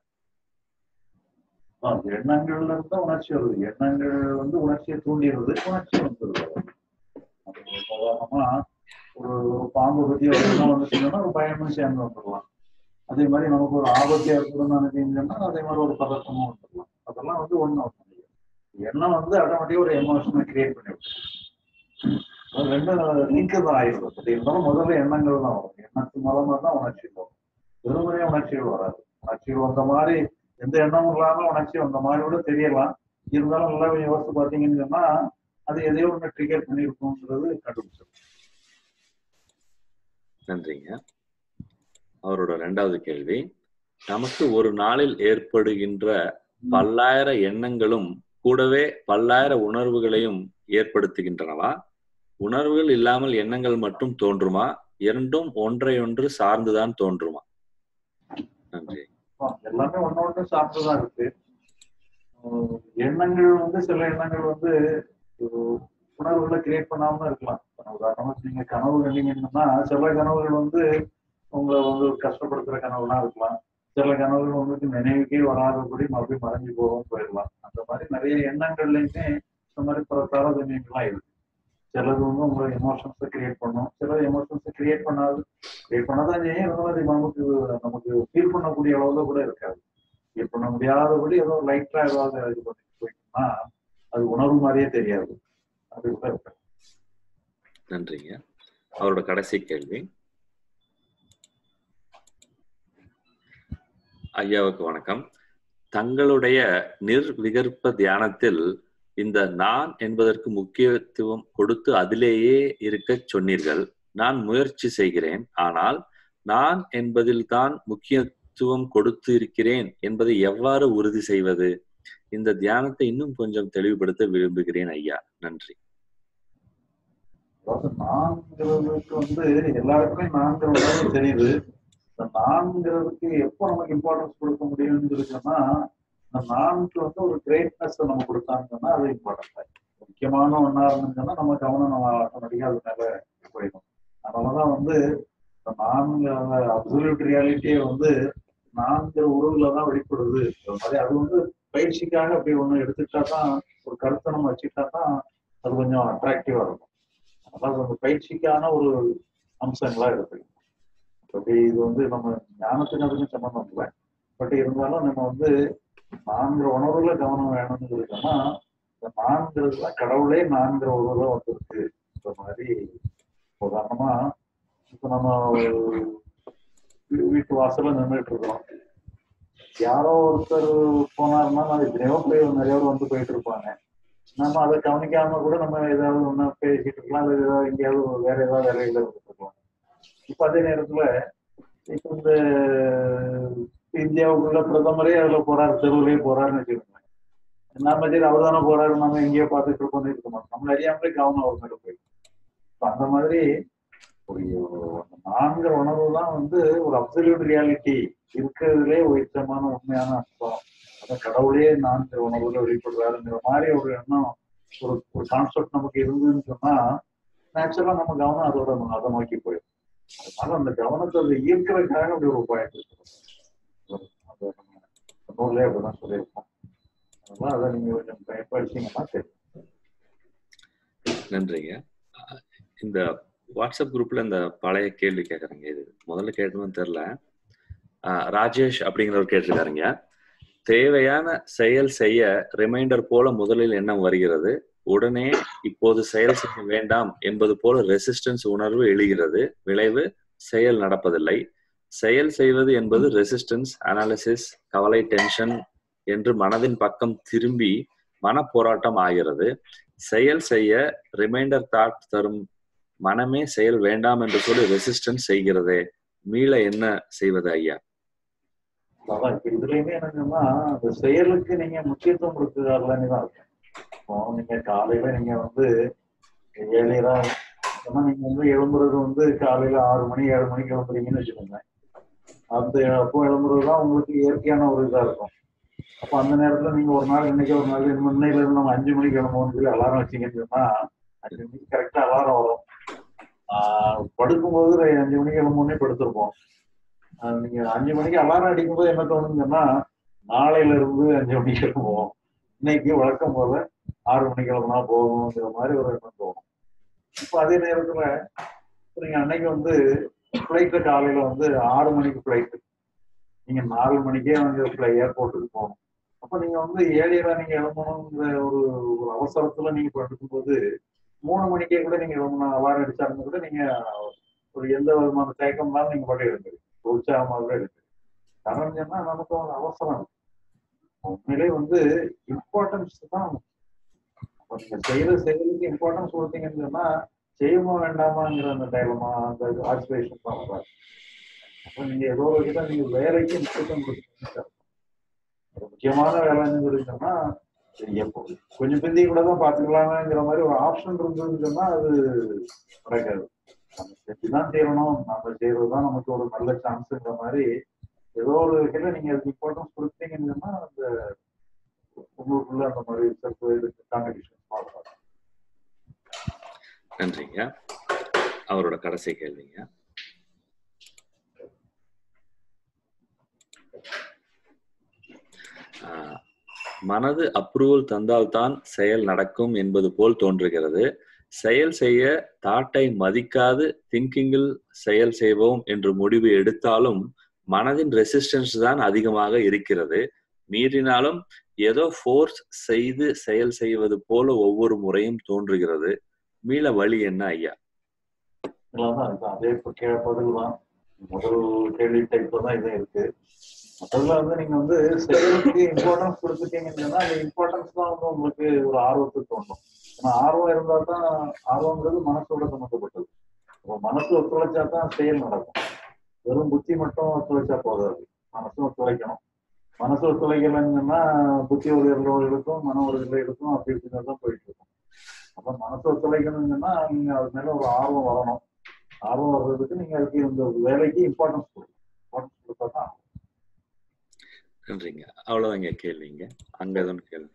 எண்ணங்கள்ல இருந்தா உணர்ச்சி வருது எண்ணங்கள் வந்து உணர்ச்சியை தூண்டிடுறது உணர்ச்சி வந்துடுது சாதாரணமா ஒரு ஒரு பாம்பு பத்தி ஒரு எண்ணம் வந்துச்சுன்னா ஒரு பயமும் சேர்ந்து வந்துடலாம் அதே மாதிரி நமக்கு ஒரு ஆபத்தியா இருக்கணும்னு நினைச்சீங்கன்னா அதே மாதிரி ஒரு பதட்டமும் வந்துடலாம் அதெல்லாம் வந்து ஒண்ணு எண்ணம் வந்து ஆட்டோமேட்டிக்கா ஒரு எமோஷனை கிரியேட் பண்ணி விட்டுரும் ரெண்டும் லிங்க் தான் ஆயிடும் அப்படி இருந்தாலும் முதல்ல எண்ணங்கள் தான் வரும் எண்ணத்து மூலமா தான் உணர்ச்சி வரும் வெறுமனே உணர்ச்சிகள் வராது உணர்ச்சிகள் வந்த மாதிரி எந்த எண்ணமும் இல்லாம உணர்ச்சி வந்த மாதிரி கூட தெரியலாம் இருந்தாலும் நல்லா கொஞ்சம் யோசிச்சு பாத்தீங்கன்னு சொன்னா அது எதையோ ஒண்ணு ட்ரிகர் பண்ணிருக்கும்ன்றது கண்டுபிடிச்சிடும் நன்றிங்க அவரோட ரெண்டாவது கேள்வி நமக்கு ஒரு நாளில் ஏற்படுகின்ற பல்லாயிர எண்ணங்களும் கூடவே பல்லாயிர உணர்வுகளையும் ஏற்படுத்துகின்றனவா உணர்வுகள் இல்லாமல் எண்ணங்கள் மட்டும் தோன்றுமா இரண்டும் ஒன்றையொன்று சார்ந்துதான் தோன்றுமா நன்றி எல்லாமே ஒண்ணு ஒண்ணு சார்ந்துதான் இருக்கு எண்ணங்கள் வந்து சில எண்ணங்கள் வந்து உணர்வுகளை கிரியேட் பண்ணாம இருக்கலாம் உதாரணமா நீங்க கனவு கண்டீங்கன்னா சில கனவுகள் வந்து உங்களை வந்து கஷ்டப்படுத்துற கனவுலாம் இருக்கலாம் சில கனவுகள் உங்களுக்கு நினைவுக்கே வராதபடி மறுபடியும் மறைஞ்சு போகவும் போயிடலாம் அந்த மாதிரி நிறைய எண்ணங்கள்லையுமே இந்த மாதிரி பல தாரதமியங்கள்லாம் இருக்கு சிலது வந்து உங்களை எமோஷன்ஸை கிரியேட் பண்ணும் சில எமோஷன்ஸை கிரியேட் பண்ணாது கிரியேட் பண்ணாதான் செய்யும் இருந்தாலும் நமக்கு நமக்கு ஃபீல் பண்ணக்கூடிய அளவுல கூட இருக்காது ஃபீல் பண்ண முடியாதபடி ஏதோ லைட்டா ஏதாவது இது பண்ணிட்டு போயிட்டோம்னா அது உணர்வு மாதிரியே தெரியாது அது கூட இருக்காது நன்றிங்க அவரோட கடைசி கேள்வி ஐயாவுக்கு வணக்கம் தங்களுடைய நிர்விகற்ப தியானத்தில் இந்த நான் என்பதற்கு முக்கியத்துவம் கொடுத்து அதிலேயே இருக்க சொன்னீர்கள் நான் முயற்சி செய்கிறேன் ஆனால் நான் என்பதில் தான் முக்கியத்துவம் கொடுத்து இருக்கிறேன் என்பதை எவ்வாறு உறுதி செய்வது இந்த தியானத்தை இன்னும் கொஞ்சம் தெளிவுபடுத்த விரும்புகிறேன் ஐயா நன்றி அதாவது நான்கிறதுக்கு வந்து எல்லாருக்குமே நான்கிறது தெரியுது இந்த நான்கிறதுக்கு எப்போ நமக்கு இம்பார்ட்டன்ஸ் கொடுக்க முடியும்னு இருக்குன்னா இந்த நான்கு வந்து ஒரு கிரேட்னஸ் நம்ம கொடுத்தாங்கன்னா அது இம்பார்ட்டன்ட் முக்கியமான ஒன்னா இருந்துச்சுன்னா நம்ம கவனம் நம்ம ஆட்டோமேட்டிக்கா அது மேல போயிடும் அதனாலதான் வந்து இந்த நான்கு அப்சல்யூட் ரியாலிட்டியே வந்து நான்கு உறவுல தான் வெளிப்படுது அது மாதிரி அது வந்து பயிற்சிக்காக அப்படி ஒண்ணு எடுத்துக்கிட்டா தான் ஒரு கருத்தை நம்ம வச்சுக்கிட்டா தான் அது கொஞ்சம் அட்ராக்டிவா இருக்கும் அதாவது அந்த பயிற்சிக்கான ஒரு அம்சங்களா எடுத்துக்கணும் அப்படி இது வந்து நம்ம ஞானத்துக்கு அதுக்கும் சம்மந்தம் இல்லை பட் இருந்தாலும் நம்ம வந்து நான்கிற உணர்வுல கவனம் வேணும்னு சொல்லிட்டோம்னா இந்த நான்கிறதுல கடவுளே நான்கிற உணர்வுல வந்திருக்கு இந்த மாதிரி உதாரணமா இப்ப நம்ம வீட்டு வாசல்ல நின்றுட்டு இருக்கிறோம் யாரோ ஒருத்தர் போனாருன்னா அது எத்தனையோ போய் நிறைய பேர் வந்து போயிட்டு இருப்பாங்க நம்ம அதை கவனிக்காம கூட நம்ம ஏதாவது ஒண்ணு பேசிட்டு இருக்கலாம் அல்லது ஏதாவது எங்கேயாவது வேற ஏதாவது வேலையில இருக்கலாம் இப்ப அதே நேரத்துல இப்ப இந்த இந்தியாவுக்குள்ள பிரதமரே அதுல போறாரு தெருவுலயே போறாருன்னு வச்சுக்கோங்க நம்ம சரி அவர் தானே போறாரு நம்ம எங்கேயோ பார்த்துட்டு இருக்கோம் இருக்க மாட்டோம் நம்ம அறியாமலே கவனம் அவர் மேல போயிடும் இப்ப அந்த மாதிரி ஒரு அந்த நான்கிற உணர்வு தான் வந்து ஒரு அப்சல்யூட் ரியாலிட்டி இருக்கிறதுலே உயர்த்தமான உண்மையான அர்த்தம் அந்த கடவுளே நான்கிற உணர்வுல வெளிப்படுறாருங்கிற மாதிரி ஒரு எண்ணம் ஒரு ஒரு கான்செப்ட் நமக்கு இருந்ததுன்னு சொன்னா நேச்சுரலா நம்ம கவனம் அதோட அதை நோக்கி போயிடும் அதனால அந்த கவனத்தை அதை ஈர்க்கிறதுக்காக அப்படி ஒரு உபாயம் இருக்கிறோம் அது நம்ம நூல்லே அப்படிதான் சொல்லியிருக்கோம் அதனால அதை நீங்க கொஞ்சம் பயன்படுத்திங்கன்னா சரி நன்றிங்க அஹ் இந்த வாட்ஸ்அப் குரூப்ல இந்த பழைய கேள்வி கேக்குறேங்க இது முதல்ல கேட்டதுன்னு தெரியல அஹ் ராஜேஷ் அப்படிங்கிறவர் கேட்டிருக்காருங்க தேவையான செயல் செய்ய ரிமைண்டர் போல முதலில் எண்ணம் வருகிறது உடனே இப்போது செயல் செய்ய வேண்டாம் என்பது போல ரெசிஸ்டன்ஸ் உணர்வு எழுகிறது விளைவு செயல் நடப்பதில்லை செயல் செய்வது என்பது ரெசிஸ்டன்ஸ் அனாலிசிஸ் கவலை டென்ஷன் என்று மனதின் பக்கம் திரும்பி மன போராட்டம் ஆகிறது செயல் செய்ய ரிமைண்டர் தாட் தரும் மனமே செயல் வேண்டாம் என்று சொல்லி ரெசிஸ்டன்ஸ் செய்கிறதே மீள என்ன செய்வது ஐயா அதான் இப்ப இதுலயுமே என்னங்கன்னா அந்த செயலுக்கு நீங்க முக்கியத்துவம் கொடுக்குறாருலன்னு தான் இருக்கும் இப்போ நீங்க காலையில நீங்க வந்து ஏழையரா ஏன்னா நீங்க வந்து எழும்புறது வந்து காலையில ஆறு மணி ஏழு மணிக்கு எழும்புறீங்கன்னு வச்சுக்கோங்க அந்த அப்போ எழும்புறது தான் உங்களுக்கு இயற்கையான ஒரு இதா இருக்கும் அப்போ அந்த நேரத்துல நீங்க ஒரு நாள் இன்னைக்கு ஒரு நாள் முன்னையில இருந்து நம்ம அஞ்சு மணிக்கு எழும்புவோம்னு சொல்லி அலாரம் வச்சீங்கன்னு சொன்னா அஞ்சு மணிக்கு கரெக்டா அலாரம் வரும் ஆஹ் படுக்கும்போது ஒரு அஞ்சு மணிக்கு எழும்புனே படுத்திருப்போம் ஆஹ் நீங்க அஞ்சு மணிக்கு அலாரம் அடிக்கும்போது என்ன தோணுங்கன்னா நாளையில இருந்து அஞ்சு மணிக்கு எழும்புவோம் இன்னைக்கு வழக்கம் போல ஆறு மணிக்கு கிளம்புனா போகணுங்கிற மாதிரி ஒரு எண்ணம் தோணும் இப்போ அதே நேரத்துல நீங்க அன்னைக்கு வந்து ஃப்ளைட்ல காலையில வந்து ஆறு மணிக்கு ஃப்ளைட் நீங்க நாலு மணிக்கே வந்து ஏர்போர்ட்டுக்கு போகணும் அப்ப நீங்க வந்து ஏழியரா நீங்க எழும்பணுங்கிற ஒரு ஒரு அவசரத்துல நீங்க படுக்கும்போது மூணு மணிக்கே கூட நீங்க எழும்பணும் அலாரம் அடிச்சாலும் கூட நீங்க ஒரு எந்த விதமான தயக்கம் இல்லாம நீங்க பாட்டு எழுந்துரு உற்சாகமாகவே இருக்கு காரணம் சொன்னா நமக்கு ஒரு அவசரம் உண்மையிலே வந்து இம்பார்ட்டன்ஸ் தான் அப்ப நீங்க செய்யற செயலுக்கு இம்பார்ட்டன்ஸ் கொடுத்தீங்கன்னு சொன்னா செய்யணுமா வேண்டாமாங்கிற அந்த டைலமா அந்த ஆசிலேஷன் தான் வராது அப்ப நீங்க ஏதோ ஒரு விதம் நீங்க வேலைக்கு முக்கியத்துவம் கொடுத்தீங்க ஒரு முக்கியமான வேலைன்னு சொல்லிட்டோம்னா சரி எப்போ கொஞ்சம் பிந்தி கூட தான் பாத்துக்கலாங்கிற மாதிரி ஒரு ஆப்ஷன் இருந்ததுன்னு சொன்னா அது நடக்காது நம்ம செஞ்சுதான் செய்யணும் நம்ம செய்யறதுதான் நமக்கு ஒரு நல்ல சான்ஸ்ங்கிற மாதிரி ஏதோ ஒரு வகையில நீங்க அதுக்கு இம்பார்ட்டன்ஸ் கொடுத்தீங்கன்னு சொன்னா அந்த உங்களுக்குள்ள அந்த மாதிரி செல்ஃப் இதுக்கு காம்படிஷன் மாறும் நன்றிங்க அவரோட கடைசி கேள்விங்க ஆஹ் மனது அப்ரூவல் தந்தால்தான் செயல் நடக்கும் என்பது போல் தோன்றுகிறது செயல் செய்ய தாட்டை மதிக்காது திங்கிங்கில் செயல் செய்வோம் என்று முடிவு எடுத்தாலும் மனதின் ரெசிஸ்டன்ஸ் தான் அதிகமாக இருக்கிறது மீறினாலும் ஏதோ ஃபோர்ஸ் செய்து செயல் செய்வது போல ஒவ்வொரு முறையும் தோன்றுகிறது மீள வழி என்ன ஐயா இதெல்லாம் தான் இதுதான் அதே இப்போ கே பதில் தான் முதல் கேள்வி டைப்ல தான் இது இருக்கு முதல்ல வந்து நீங்க வந்து செயலுக்கு இம்பார்ட்டன்ஸ் கொடுத்துட்டீங்கன்னு சொன்னா அந்த இம்பார்ட்டன்ஸ் தான் வந்து உங்களுக்கு ஒரு ஆர்வத்தை தோணும் ஏன்னா ஆர்வம் இருந்தா தான் ஆர்வங்கிறது மனசோட சம்மந்தப்பட்டது அப்போ மனசு ஒத்துழைச்சா தான் செயல் நடக்கும் வெறும் புத்தி மட்டும் ஒத்துழைச்சா போதாது மனசும் ஒத்துழைக்கணும் மனசு ஒத்துழைக்கலைன்னு சொன்னா புத்தி ஒரு இருக்கும் மன ஒரு இருக்கும் அப்படி இப்படின்னு தான் போயிட்டு இருக்கும் அப்ப மனசு ஒத்துழைக்கணும்னு சொன்னா நீங்க அது மேல ஒரு ஆர்வம் வரணும் ஆர்வம் வர்றதுக்கு நீங்க அதுக்கு இந்த வேலைக்கு இம்பார்ட்டன்ஸ் கொடுக்கணும் இம்பார்ட்டன்ஸ் கொடுத்தா தான் நன்றிங்க அவ்வளவுதாங்க கேள்விங்க அங்க எதுவும் கேள்வி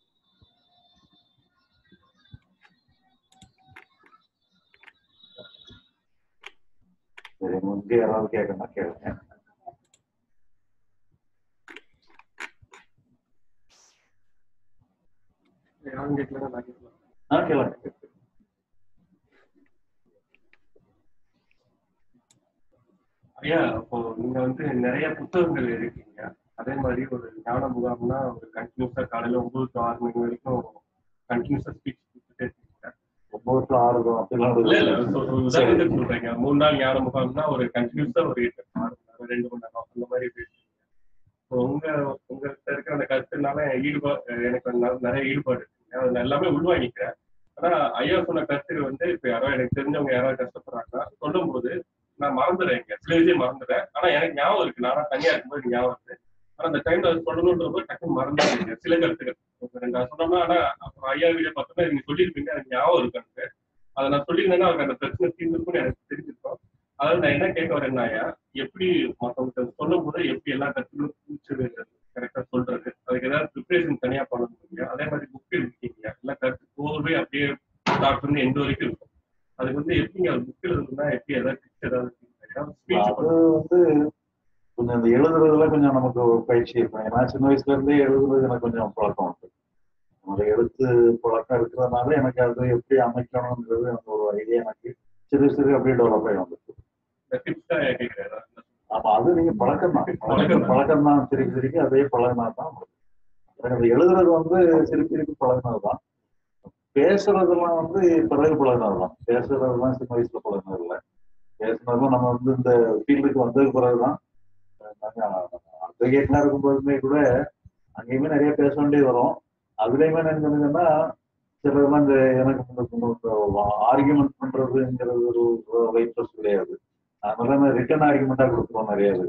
சரி உங்களுக்கு யாராவது கேட்கணும்னா கேளுங்க யாரும் கேட்கல நான் கேட்கலாம் ஆ கேளுங்க ஐயா இப்போ நீங்க வந்து நிறைய புத்தகங்கள் இருக்கீங்க அதே மாதிரி ஒரு ஞான முகாம்னா ஒரு கண்டினியூஸா காலையில ஒன்பது to ஆறு மணி வரைக்கும் கண்டினியூஸா ஸ்பீச் கொடுத்துட்டே இருக்கீங்க ஒன்பது ஆறு அப்படிலாம் இல்ல இல்ல ஒரு- ஒரு- ஒரு உதாரணத்துக்கு சொல்றேங்க மூணு நாள் ஞான முகாம்னா ஒரு கண்டினியூஸா ஒரு எட்டு ஆறு மணி நேரம் ரெண்டு மணி நேரம் அந்த மாதிரி பேசுறீங்க இப்போ உங்க உங்ககிட்ட இருக்கிற அந்த கருத்துனால ஈடுபாடு எனக்கு ந- நிறைய ஈடுபாடு இருக்குங்க அது நான் எல்லாமே உள்வாங்கிக்கிறேன் ஆனா ஐயா சொன்ன கருத்து வந்து இப்ப யாரோ எனக்கு தெரிஞ்சவங்க யாராவது கஷ்டப்படுறாங்கன்னா சொல்லும்போது நான் மறந்துடுறேன் சில விஷயம் மறந்துடுறேன் ஆனா எனக்கு ஞாபகம் இருக்கு நானா தனியா இருக்கும்போது எனக்கு ஞாபகம் இருக்கு ஆனா அந்த டைம்ல அது சொல்லணுன்ற போது டக்குன்னு மறந்துடுறீங்க சில கருத்துக்கள் இப்ப நான் சொன்னோம்னா ஆனா அப்புறம் ஐயா வீடியோ பார்த்தோம்னா நீங்க சொல்லியிருப்பீங்க எனக்கு ஞாபகம் இருக்கு எனக்கு அதை நான் சொல்லியிருந்தேன்னா அவருக்கு அந்த பிரச்சனை தீர்ந்துருக்கும்னு எனக்கு தெரிஞ்சிருக்கும் அதாவது நான் என்ன கேட்க வரேன்னா ஐயா எப்படி மத்தவங்க சொல்லும் போது எப்படி எல்லா கருத்துக்களும் பூச்சு கரெக்டா சொல்றது அதுக்கு ஏதாவது ப்ரிப்பரேஷன் தனியா பண்ண முடியும் அதே மாதிரி புக் இருக்கீங்க எல்லா கருத்து கோர்வே அப்படியே ஸ்டார்ட் பண்ணி எந்த வரைக்கும் இருக்கும் அதுக்கு வந்து எப்படிங்க அது புக்கில் இருக்குன்னா எப்படி ஏதாவது டிப்ஸ் ஏதாவது ஸ்பீச் அது வந்து கொஞ்சம் இந்த எழுதுறதுல கொஞ்சம் நமக்கு ஒரு பயிற்சி இருக்கும் ஏன்னா சின்ன வயசுல இருந்தே எழுதுறது எனக்கு கொஞ்சம் பழக்கம் உண்டு என்னோட எழுத்து பழக்கம் இருக்கிறதுனால எனக்கு அது எப்படி அமைக்கணுங்கிறது எனக்கு ஒரு ஐடியா எனக்கு சிறு சிறு அப்படியே டெவலப் ஆகி வந்துருக்கு இந்த டிப்ஸ் தான் கேட்கிறேன் ஆமா அது நீங்க பழக்கம் தான் பழக்கம் தான். பழக்கம் தான் சிரிக்கு சிரிக்கு அதே பழகினா தான் வரும். எனக்கு அந்த எழுதுறது வந்து சிரிப்பு சிரிப்பு பழகினது தான் பேசுறதெல்லாம் வந்து பிறகு பழகினது தான் பேசுறதெல்லாம் சின்ன வயசுல பழகினது இல்லை பேசுனதும் நம்ம வந்து இந்த ஃபீல்டுக்கு வந்ததுக்கு பிறகுதான் நாங்க அட்வொகேட்லாம் இருக்கும்போதுமே கூட அங்கேயுமே நிறைய பேச வேண்டியது வரும் அதுலயுமே என்ன சொன்னீங்கன்னா சிலதெல்லாம் இந்த எனக்கு ஆர்கியூமெண்ட் பண்றதுங்கிறது ஒரு ரைட்ஸ் கிடையாது அதனால நான் ரிட்டர்ன் ஆர்குமெண்டா கொடுத்துருவோம் நிறைய இது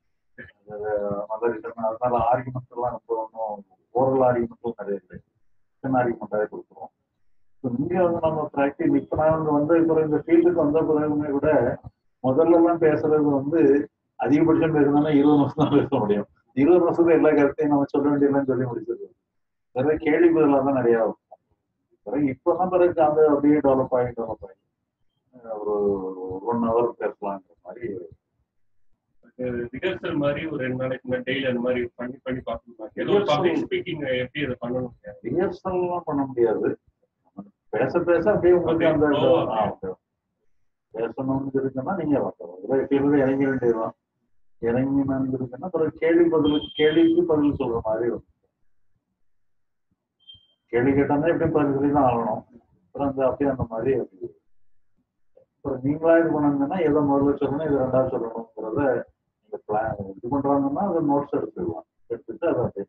அதனால ரிட்டர்ன் அதனால ஆர்குமெண்ட் எல்லாம் ரொம்ப ஒன்றும் ஓரல் ஆர்குமெண்ட்லாம் நிறைய இல்லை ரிட்டர்ன் ஆர்குமெண்டாவே கொடுத்துருவோம் இப்போ இங்க வந்து நம்ம ப்ராக்டிஸ் இப்போ நான் வந்து வந்த பிறகு இந்த ஃபீல்டுக்கு வந்த பிறகுமே கூட முதல்ல எல்லாம் பேசுறது வந்து அதிகபட்சம் பேசணும்னா இருபது நிமிஷம் தான் பேச முடியும் இருபது நிமிஷத்துல எல்லா கருத்தையும் நம்ம சொல்ல வேண்டியதுன்னு சொல்லி முடிச்சிருக்கோம் நிறைய கேள்வி பதிலாக தான் நிறைய இருக்கும் பிறகு இப்போதான் பிறகு அந்த அப்படியே டெவலப் ஆகி டெவலப் ஆகி அஹ் ஒரு ஒன் ஹவர் பேசலாங்கிற மாதிரி ரிஹர்சல் மாதிரி ஒரு ரெண்டு நாளைக்கு முன்னாடி டெய்லி அந்த மாதிரி பண்ணி பண்ணி பார்க்கணும் ஏதோ Rehearsal. பப்ளிக் ஸ்பீக்கிங் எப்படி அதை பண்ணணும் ரிஹர்சல்லாம் பண்ண முடியாது பேச பேச அப்படியே உங்களுக்கு அந்த அப்படியே flow ஆ, okay. பேசணும்னு இருக்குன்னா நீங்க கீழே இறங்க வேண்டியதுதான் இறங்கினான்னு இருக்குன்னா பிறகு கேள்வி பதில் கேள்விக்கு பதில் சொல்ற மாதிரி வரும் கேள்வி கேட்டாங்கன்னா எப்படியும் பதில் சொல்லி தான் ஆகணும் அப்புறம் அந்த அப்படியே அந்த மாதிரி அப்படி அப்புறம் நீங்களா இது பண்ணாங்கன்னா எதை முதல்ல சொல்லணும் இது ரெண்டாவது சொல்லணுங்கிறத நீங்க பிளான் இது பண்றாங்கன்னா அதை நோட்ஸ் எடுத்துக்கலாம் எடுத்துட்டு அதை அப்படியே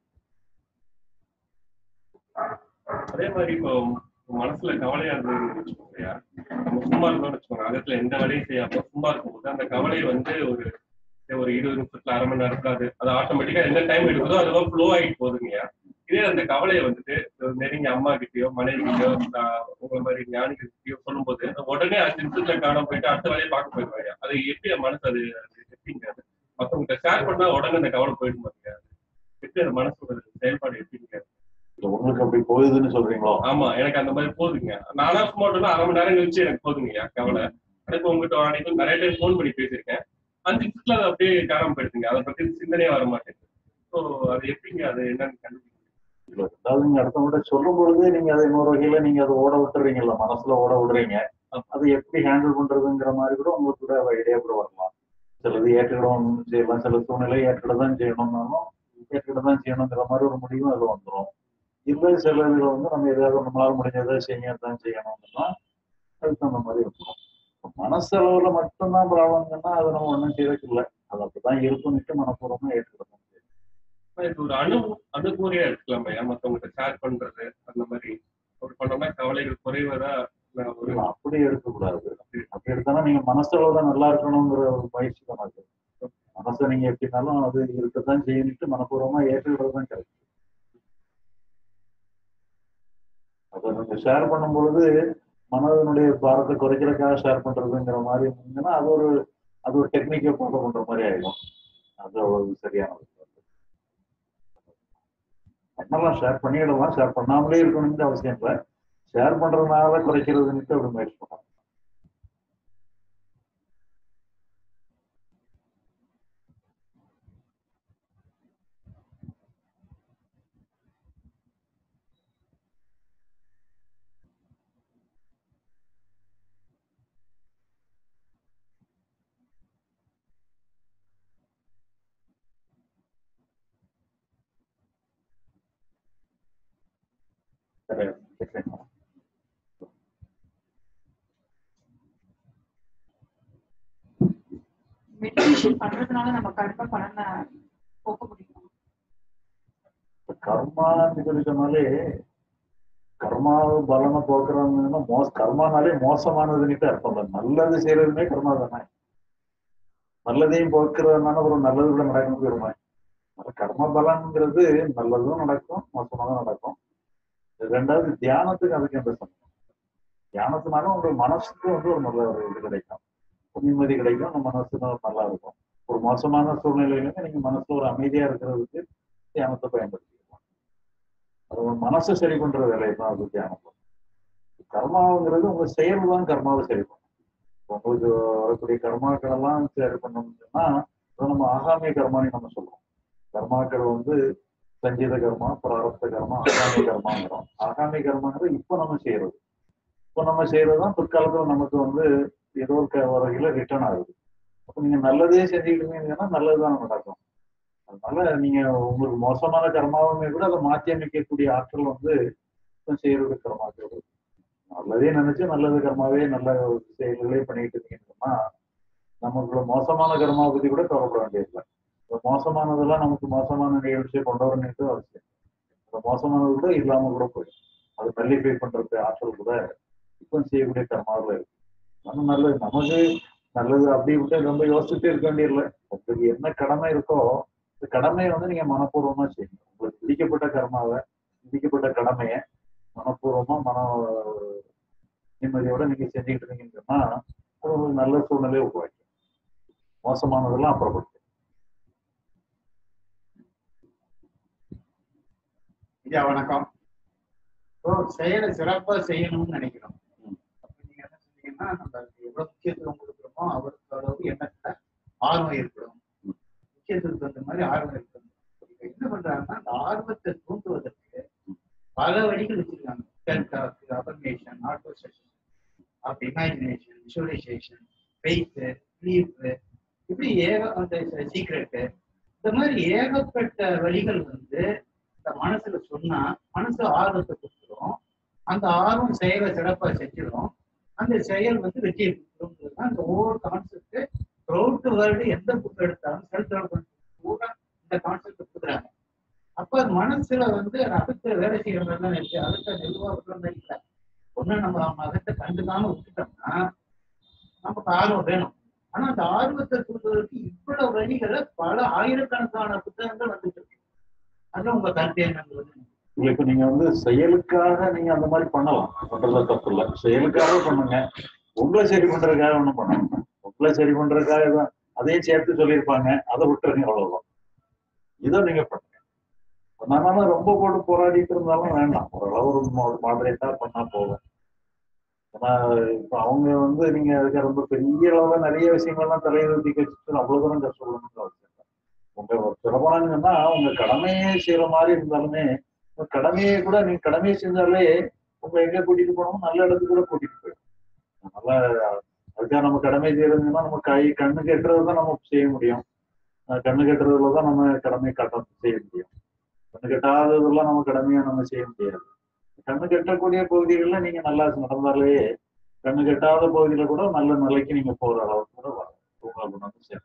அதே மாதிரி இப்போ மனசுல கவலையா இருந்ததுன்னு வச்சுக்கோங்க நம்ம சும்மா இருந்தோம்னு வச்சுக்கோங்க அகத்துல எந்த வேலையும் செய்யாம சும்மா இருக்கும்போது அந்த கவலை வந்து ஒரு ஒரு இருபது நிமிஷத்துல அரை மணி நேரத்துல அது அது ஆட்டோமேட்டிக்கா எந்த டைம் எடுக்குதோ அதுவா ஃப்ளோ ஆகிட்டு போகுதுங்கய்யா இதே அந்த கவலையை வந்துட்டு ஒரு நெருங்கிய அம்மா கிட்டயோ மனைவி கிட்டயோ நான் உங்களை மாதிரி ஞானிகள் கிட்டயோ சொல்லும்போது உடனே அஞ்சு நிமிஷத்துல காணாம போயிட்டு அடுத்த வேலையை பார்க்க போயிடுவாங்க அது எப்படி அந்த மனசு அது அது எப்படிங்க அது மத்தவங்க ஷேர் பண்ணா உடனே அந்த கவலை போயிடும் பாருங்க எப்படி அந்த மனசோட செயல்பாடு எப்படிங்க இல்ல உங்களுக்கு அப்படி போகுதுன்னு சொல்றீங்களோ ஆமா எனக்கு அந்த மாதிரி போகுதுங்க நானா சும்மா விட்டோம்னா அரை மணி நேரம் கழிச்சு எனக்கு போதுங்கய்யா கவலை இப்போ உங்ககிட்ட அன்னைக்கு நிறைய டைம் ஃபோன் பண்ணி பேசியிருக்கேன் அஞ்சு நிமிஷத்துல அது அப்படியே காணாம போயிடுதுங்க அதை பத்தி சிந்தனையே வர மாட்டேங்குது ஸோ அது எப்படிங்க அது என்னன்னு கண்டுபிடிக்க இல்ல ரெண்டாவது நீங்க அடுத்தவங்க சொல்லும் பொழுது நீங்க அதை இன்னொரு வகையில நீங்க அதை ஓட விட்டுறீங்கல்ல மனசுல ஓட விடுறீங்க அதை எப்படி ஹேண்டில் பண்றதுங்கிற மாதிரி கூட உங்களுக்கு கூட ஐடியா கூட வரலாம் சிலது ஏற்றுக்கிடவும் செய்யலாம் சில சூழ்நிலை ஏற்றுக்கிட தான் செய்யணும்னாலும் ஏற்றுக்கிட தான் செய்யணுங்கிற மாதிரி ஒரு முடிவும் அது வந்துடும் இல்லை சில இதுல வந்து நம்ம ஏதாவது நம்மளால முடிஞ்சதை செய்ய தான் செய்யணும்னா அதுக்கு அந்த மாதிரி வந்துடும் மனசளவுல மட்டும்தான் ப்ராப்ளம்னா அதை நம்ம ஒன்றும் செய்யறதுக்கு இல்லை அது அப்படிதான் இருக்கும்னுட்டு மனப்பூர்வமா ஏற்றுக்கிடணும் ஆனா இது ஒரு அணு அணுகுமுறையா இருக்கலாம் ஐயா மத்தவங்ககிட்ட ஷேர் பண்றது அந்த மாதிரி ஒரு பண்ணோம்னா கவலைகள் குறைவதா நான் ஒரு இல்ல, அப்படி எடுக்கக்கூடாது அப்படி எடுத்தாலும் நீங்க மனசளவுல நல்லா இருக்கணுங்கிற ஒரு பயிற்சி தான் அது மனசை நீங்க எப்படினாலும் அது இருக்கத்தான் செய்யணுட்டு மனப்பூர்வமா ஏற்றுக்கிறது தான் கரெக்ட் அதை நீங்க ஷேர் பண்ணும் பொழுது மனதனுடைய பாரத்தை குறைக்கிறதுக்காக ஷேர் பண்றதுங்கிற மாதிரி இருந்தீங்கன்னா அது ஒரு அது ஒரு டெக்னிக்கை ஃபாலோ பண்ற மாதிரி ஆயிடும் அது அவ்வளவு சரியானது பண்ணலாம் ஷேர் பண்ணிடலாம் ஷேர் பண்ணாமலே இருக்கணும்னு அவசியம் இல்லை ஷேர் பண்றதுனால குறைக்கிறதுன்னுட்டு அப்படி முயற்சி பண்ணலாம் சரி மெடிடேஷன் பண்றதுனால நம்ம கர்ம பலனை போக்க முடியும் கர்மான்னு சொல்லி சொன்னாலே கர்மா பலனை போக்குறவங்கன்னா மோச கர்மானாலே மோசமானதுன்னுட்டு அர்த்தம் இல்லை நல்லது செய்யறதுமே கர்மா தானே நல்லதையும் போக்குறதுனால ஒரு நல்லது கூட நடக்கும் போயிருமா கர்ம பலன்ங்கிறது நல்லதும் நடக்கும் மோசமானதும் நடக்கும் ரெண்டாவது தியானத்துக்கு அதுக்கு எந்த சம்பந்தம் தியானத்தினால உங்க மனசுக்கு வந்து ஒரு நல்ல ஒரு இது கிடைக்கும் ஒரு நிம்மதி கிடைக்கும் அந்த மனசு நல்லா இருக்கும் ஒரு மோசமான சூழ்நிலையிலுமே நீங்க மனசுல ஒரு அமைதியா இருக்கிறதுக்கு தியானத்தை பயன்படுத்திக்கலாம் அது உங்க மனசை சரி பண்ற வேலையை தான் அது தியானம் கர்மாவுங்கிறது உங்க செயல் தான் கர்மாவை சரி பண்ணும் உங்களுக்கு வரக்கூடிய கர்மாக்கள் எல்லாம் சரி பண்ணணும்னா அதை நம்ம ஆகாமிய கர்மான்னு நம்ம சொல்றோம் கர்மாக்கள் வந்து சஞ்சீத கர்மா பிராரப்த கர்மா ஆகாமி கர்மாங்கிறோம் ஆகாமி கர்மாங்கிறது இப்போ நம்ம செய்யறது இப்போ நம்ம செய்யறதுதான் பிற்காலத்துல நமக்கு வந்து ஏதோ ஒரு க- வகையில ரிட்டர்ன் ஆகுது அப்போ நீங்க நல்லதே செஞ்சுக்கிட்டு இருந்தீங்கன்னா நல்லதுதான் நடக்கும் அதனால நீங்க உங்களுக்கு மோசமான கர்மாவுமே கூட அதை மாற்றி அமைக்கக்கூடிய ஆற்றல் வந்து இப்போ செய்யறது கர்மாக்கள் இருக்கு. நல்லதே நினைச்சு நல்லது கர்மாவே நல்ல செயல்களே பண்ணிட்டு இருந்தீங்கன்னா நமக்குள்ள மோசமான கர்மாவை பத்தி கூட கவலைப்பட வேண்டியதில்லை இந்த மோசமானதெல்லாம் நமக்கு மோசமான நிகழ்ச்சியை கொண்டு வரணுன்றது அவசியம் அந்த மோசமானது கூட இல்லாம கூட போயிடும் அது நல்லிஃபை பண்றது ஆற்றல் கூட இப்போ செய்யக்கூடிய கர்மாவில் இருக்கு நம்ம நல்லது நமக்கு நல்லது அப்படி விட்டு ரொம்ப யோசிச்சுட்டே இருக்க வேண்டியதில்லை உங்களுக்கு என்ன கடமை இருக்கோ இந்த கடமையை வந்து நீங்க மனப்பூர்வமா செய்யணும் உங்களுக்கு விதிக்கப்பட்ட கர்மாவை விதிக்கப்பட்ட கடமையை மனப்பூர்வமா மன நிம்மதியோட நீங்க செஞ்சுக்கிட்டு இருந்தீங்கன்னு சொன்னா அது உங்களுக்கு நல்ல சூழ்நிலையை உருவாக்கும் மோசமானதெல்லாம் அப்புறப்படுத்தும் ஐயா வணக்கம் இப்போ செயலை சிறப்பா செய்யணும்னு நினைக்கிறோம் அப்ப நீங்க என்ன சொன்னீங்கன்னா நம்ம அதுக்கு எவ்வளவு முக்கியத்துவம் கொடுக்குறோமோ அவருக்கு அளவு எண்ணத்துல ஆர்வம் ஏற்படும் முக்கியத்துவத்துக்கு தகுந்த மாதிரி ஆர்வம் ஏற்படும் இப்ப என்ன பண்றாங்கன்னா அந்த ஆர்வத்தை தூண்டுவதற்கு பல வழிகள் வச்சிருக்காங்க self talk affirmation auto suggestion அப்ப இமேஜினேஷன் விஷுவலைசேஷன் ஃபெய்த் ஸ்லீப் இப்படி ஏக அந்த சீக்ரெட்டு இந்த மாதிரி ஏகப்பட்ட வழிகள் வந்து இந்த மனசுல சொன்னா மனசு ஆர்வத்தை கொடுத்துரும் அந்த ஆர்வம் செயலை சிறப்பா செஞ்சிடும் அந்த செயல் வந்து வெற்றியை கொடுத்துரும் தான் இந்த ஒவ்வொரு கான்செப்ட் த்ரௌட் வேர்ல்டு எந்த புக் எடுத்தாலும் செல்ஃப் டெவலப்மெண்ட் கூட இந்த கான்செப்ட் கொடுக்குறாங்க அப்ப அது மனசுல வந்து அடுத்த வேலை செய்யறதெல்லாம் இருக்கு அடுத்த நிர்வாகத்துல இல்லை ஒண்ணு நம்ம மகத்தை கண்டுக்காம விட்டுட்டோம்னா நமக்கு ஆர்வம் வேணும் ஆனா அந்த ஆர்வத்தை கொடுப்பதற்கு இவ்வளவு வழிகளை பல ஆயிரக்கணக்கான புத்தகங்கள் வந்துட்டு இருக்கு அதுல உங்க கருத்து என்னங்கிறது இல்லை இப்ப நீங்க வந்து செயலுக்காக நீங்க அந்த மாதிரி பண்ணலாம் பண்றதுல தப்பு இல்லை செயலுக்காக பண்ணுங்க உங்களை சரி பண்றதுக்காக ஒண்ணும் பண்ணணும் உங்களை சரி பண்றதுக்காக தான் அதையும் சேர்த்து சொல்லியிருப்பாங்க அதை விட்டுருங்க அவ்வளவுதான் இதை நீங்க பண்ணுங்க அதனால ரொம்ப போட்டு போராடிட்டு இருந்தாலும் வேண்டாம் ஓரளவு ஒரு மாடரேட்டா பண்ணா போதும் ஏன்னா இப்ப அவங்க வந்து நீங்க அதுக்கு ரொம்ப பெரிய அளவுல நிறைய விஷயங்கள்லாம் தலையில ஊத்தி வச்சுட்டு அவ்வளவு தூரம் கஷ்டப்படணும்னு அவசியம் இல்லை உங்க சிறப்பானங்கன்னா உங்க கடமையே செய்யற மாதிரி இருந்தாலுமே உங்க கடமையை கூட நீங்க கடமையை செஞ்சாலே உங்க எங்க கூட்டிட்டு போனோம் நல்ல இடத்துக்கு கூட கூட்டிட்டு போயிடும் அதனால அதுக்காக நம்ம கடமை செய்யறதுன்னா நம்ம கை கண்ணு கெட்டுறது தான் நம்ம செய்ய முடியும் அஹ் கண்ணு கெட்டுறதுல தான் நம்ம கடமை கட்ட செய்ய முடியும் கண்ணு கெட்டாததெல்லாம் நம்ம கடமையா நம்ம செய்ய முடியாது கண்ணு கெட்டக்கூடிய பகுதிகள்ல நீங்க நல்லா நடந்தாலே கண்ணு கெட்டாத பகுதியில கூட நல்ல நிலைக்கு நீங்க போற அளவுக்கு கூட வரும் உங்களுக்கு வந்து சரி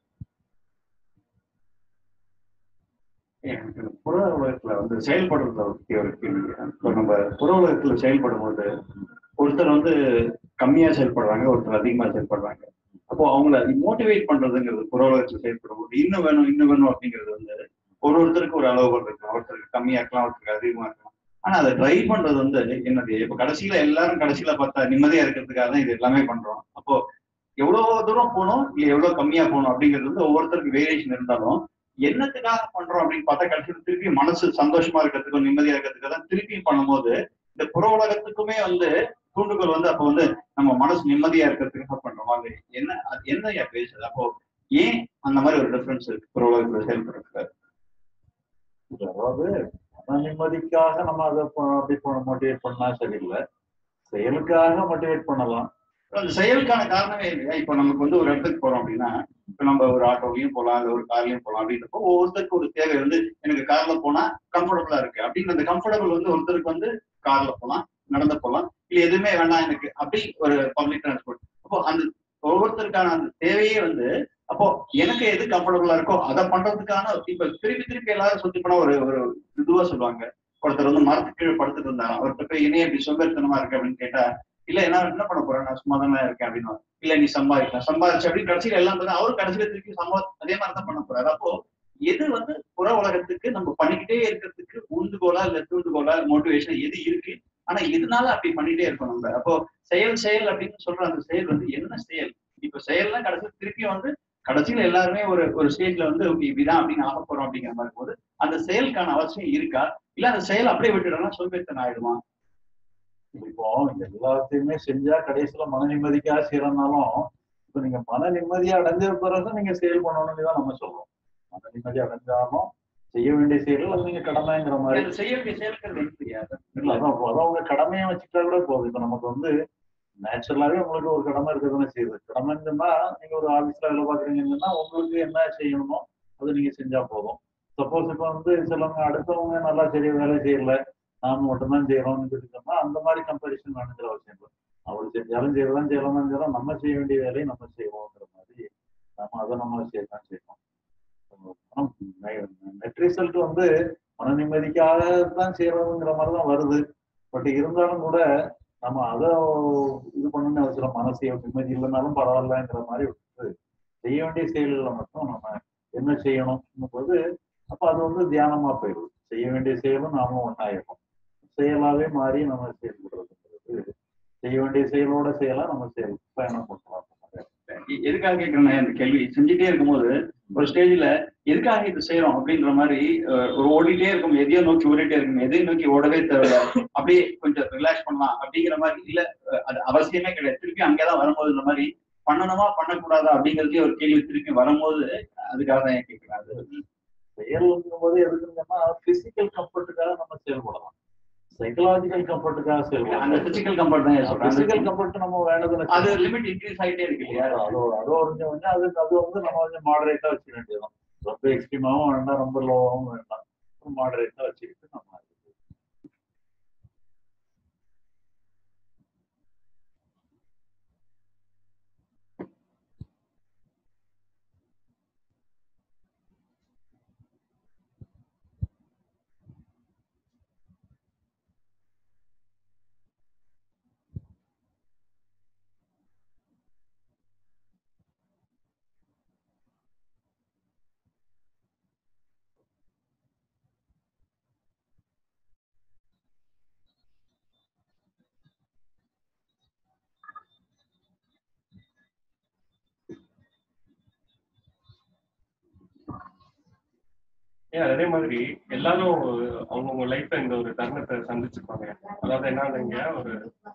எனக்கு புற உலகத்துல வந்து செயல்படுறத பத்தி ஒரு கேள்வி இப்போ நம்ம புற உலகத்துல செயல்படும் போது ஒருத்தர் வந்து கம்மியா செயல்படுறாங்க ஒருத்தர் அதிகமா செயல்படுறாங்க அப்போ அவங்கள மோட்டிவேட் பண்றதுங்கிறது புற உலகத்துல செயல்படும் போது இன்னும் வேணும் இன்னும் வேணும் அப்படிங்கிறது வந்து ஒரு ஒருத்தருக்கு ஒரு அளவுகள் இருக்கும் ஒருத்தருக்கு கம்மியா இருக்கலாம் ஒருத்தருக்கு அதிகமா இருக்கலாம் ஆனா அதை ட்ரை பண்றது வந்து என்னது இப்ப கடைசியில எல்லாரும் கடைசியில பார்த்தா நிம்மதியா இருக்கிறதுக்காக தான் இது எல்லாமே பண்றோம் அப்போ எவ்வளவு தூரம் போகணும் இல்ல எவ்வளவு கம்மியா போகணும் அப்படிங்கிறது வந்து ஒவ்வொருத்தருக்கு வேரியேஷன் இருந்தாலும் என்னத்துக்காக பண்றோம் அப்படின்னு பார்த்தா கடைசியில் திருப்பி மனசு சந்தோஷமா இருக்கிறதுக்கும் நிம்மதியா இருக்கிறதுக்கு தான் திருப்பியும் பண்ணும்போது இந்த புற உலகத்துக்குமே வந்து தூண்டுகோல் வந்து அப்போ வந்து நம்ம மனசு நிம்மதியா இருக்கிறதுக்காக பண்றோம் அது என்ன அது என்ன பேசுது அப்போ ஏன் அந்த மாதிரி ஒரு டிஃபரன்ஸ் இருக்கு புற உலகத்துல செயல்படுறதுக்கு அதாவது மன நிம்மதிக்காக நம்ம அதை ப- அப்படி மோட்டிவேட் பண்ணா சரியில்லை செயலுக்காக மோட்டிவேட் பண்ணலாம் அந்த செயலுக்கான காரணமே இல்லையா இப்ப நமக்கு வந்து ஒரு இடத்துக்கு போறோம் அப்படின்னா இப்ப நம்ம ஒரு ஆட்டோலையும் போகலாம் இல்ல ஒரு கார்லயும் போகலாம் அப்படின்றப்போ ஒவ்வொருத்தருக்கு ஒரு தேவை வந்து எனக்கு கார்ல போனா கம்ஃபர்டபுளா இருக்கு அப்படின்னு அந்த கம்ஃபர்டபுள் வந்து ஒருத்தருக்கு வந்து கார்ல போகலாம் நடந்து போகலாம் இல்ல எதுவுமே வேண்டாம் எனக்கு அப்படி ஒரு பப்ளிக் டிரான்ஸ்போர்ட் அப்போ அந்த ஒவ்வொருத்தருக்கான அந்த தேவையே வந்து அப்போ எனக்கு எது கம்ஃபர்டபுளா இருக்கோ அதை பண்றதுக்கான இப்ப திருப்பி திருப்பி எல்லாரும் சுத்தி போனா ஒரு ஒரு இதுவா சொல்லுவாங்க ஒருத்தர் வந்து மரத்துக்கு கீழே படுத்துட்டு இருந்தாராம் அவர்கிட்ட போய் இணைய இப்படி சோம்பேறித்தனமா இருக்கு அப்படின்னு கேட்டா இல்ல நான் என்ன பண்ண போறேன் நான் சும்மா தானே இருக்கேன் அப்படின்னு இல்ல நீ சம்பாதிக்கலாம் சம்பாதிச்சு அப்படின்னு கடைசியில எல்லாம் பார்த்தா அவரும் கடைசியில திருப்பி சம்பா அதே மாதிரி தான் பண்ண போறாரு அப்போ எது வந்து புற உலகத்துக்கு நம்ம பண்ணிக்கிட்டே இருக்கிறதுக்கு ஊந்துகோலா இல்ல தூண்டுகோலா மோட்டிவேஷன் எது இருக்கு ஆனா எதனால அப்படி பண்ணிட்டே இருக்கோம் நம்ம அப்போ செயல் செயல் அப்படின்னு சொல்ற அந்த செயல் வந்து என்ன செயல் இப்ப செயல்லாம் கடைசியில் திருப்பி வந்து கடைசியில எல்லாருமே ஒரு ஒரு ஸ்டேஜ்ல வந்து okay, இப்படிதான் அப்படின்னு ஆக போறோம் அப்படிங்கிற மாதிரி போது அந்த செயலுக்கான அவசியம் இருக்கா இல்ல அந்த செயல் அப்படியே விட்டுடலாம் சோம்பேத்தன் ஆயிடுமா இப்போ எல்லாத்தையுமே செஞ்சா கடைசியில மன நிம்மதிக்காக செய்யறதுனாலும் இப்ப நீங்க மன நிம்மதியா அடைஞ்ச பிறகு நீங்க செயல் பண்ணணும்னு தான் நம்ம சொல்றோம் மன நிம்மதி அடைஞ்சாலும் செய்ய வேண்டிய செயல் அது நீங்க கடமைங்கிற மாதிரி அது செய்ய வேண்டிய செயல்கள் இல்லையா இல்ல அதான் இப்போ அதான் உங்க கடமையை வச்சுட்டா கூட போதும் இப்ப நமக்கு வந்து நேச்சுரலாவே உங்களுக்கு ஒரு கடமை இருக்கதானே செய்யுது கடமைன்னு சொன்னா நீங்க ஒரு ஆபீஸ்ல வேலை பாக்குறீங்கன்னா உங்களுக்கு என்ன செய்யணுமோ அது நீங்க செஞ்சா போதும் சப்போஸ் இப்ப வந்து சிலவங்க அடுத்தவங்க நல்லா சரியா வேலை செய்யல நாம மட்டும்தான் செய்யறோம்னு சொல்லி சொன்னா அந்த மாதிரி கம்பேரிசன் வேணுங்கிற அவசியம் இல்லை அவர் செஞ்சாலும் செய்யலாம் செய்யலாம் செய்யலாம் நம்ம செய்ய வேண்டிய வேலையை நம்ம செய்வோங்கிற மாதிரி நம்ம அதை நம்ம செய்யலாம் செய்யணும் நெட் ரிசல்ட் வந்து மன நிம்மதிக்காக தான் செய்யறதுங்கிற மாதிரி தான் வருது பட் இருந்தாலும் கூட நம்ம அதை இது பண்ணணும்னு அவசரம் மனசு நிம்மதி இல்லைனாலும் பரவாயில்லங்கிற மாதிரி விட்டு செய்ய வேண்டிய செயல்களை மட்டும் நம்ம என்ன செய்யணும் போது அப்ப அது வந்து தியானமா போயிடும் செய்ய வேண்டிய செயலும் நாமும் ஒன்னாயிடும் செயலாவே மாறி நம்ம செயல்படுறதுங்கிறது செய்ய வேண்டிய செயலோட செயலா நம்ம செயல் பயணம் பண்ணலாம் எ- எதுக்காக கேட்கிறேன் அந்த கேள்வி செஞ்சுட்டே இருக்கும்போது ஒரு ஸ்டேஜ்ல எதுக்காக இது செய்யறோம் அப்படின்ற மாதிரி அஹ், ஒரு ஓடிட்டே இருக்கும் எதையோ நோக்கி ஓடிட்டே இருக்கும் எதையும் நோக்கி ஓடவே தேவையில்ல அப்படியே கொஞ்சம் ரிலாக்ஸ் பண்ணலாம் அப்படிங்கிற மாதிரி இல்ல அஹ், அது அவசியமே கிடையாது திருப்பி அங்கேதான் வரும்போது இந்த மாதிரி பண்ணணுமா பண்ணக்கூடாதா அப்படிங்கறதே ஒரு கேள்வி திருப்பி வரும்போது அதுக்காக தான் ஏன் கேட்கிறேன் அது செயல்ங்கும் போது எதுக்குங்கன்னா பிசிக்கல் கம்ஃபர்ட்டுக்காக நம்ம செயல்படலாம் சைக்கலாஜிக்கல் கம்ஃபர்ட்டுக்காக அந்த செயல்படலாம் பிசிக்கல் கம்ஃபர்ட் தான் பிசிக்கல் சொல்றேன் கம்ஃபர்ட் நம்ம வேண்டதுல அது லிமிட் இன்க்ரீஸ் ஆகிட்டே இருக்கு இல்லையா அது ஒரு- அது ஒரு கொஞ்சம் கொஞ்சம் அது அது வந்து நம்ம கொஞ்சம் மாடரேட்டா வச்சுக்க வேண்டியதுதான் ரொம்ப எக்ஸ்ட்ரீமாவும் வேண்டாம் ரொம்ப லோவாகவும் வேண்டாம் மாடரேட்டா வச்சுக்கிட்டு நம்ம ஏன் அதே மாதிரி எல்லாரும் அவங்கவுங்க லைஃப்ல இந்த ஒரு தருணத்தை சந்திச்சிருப்பாங்க அதாவது என்னங்க ஒரு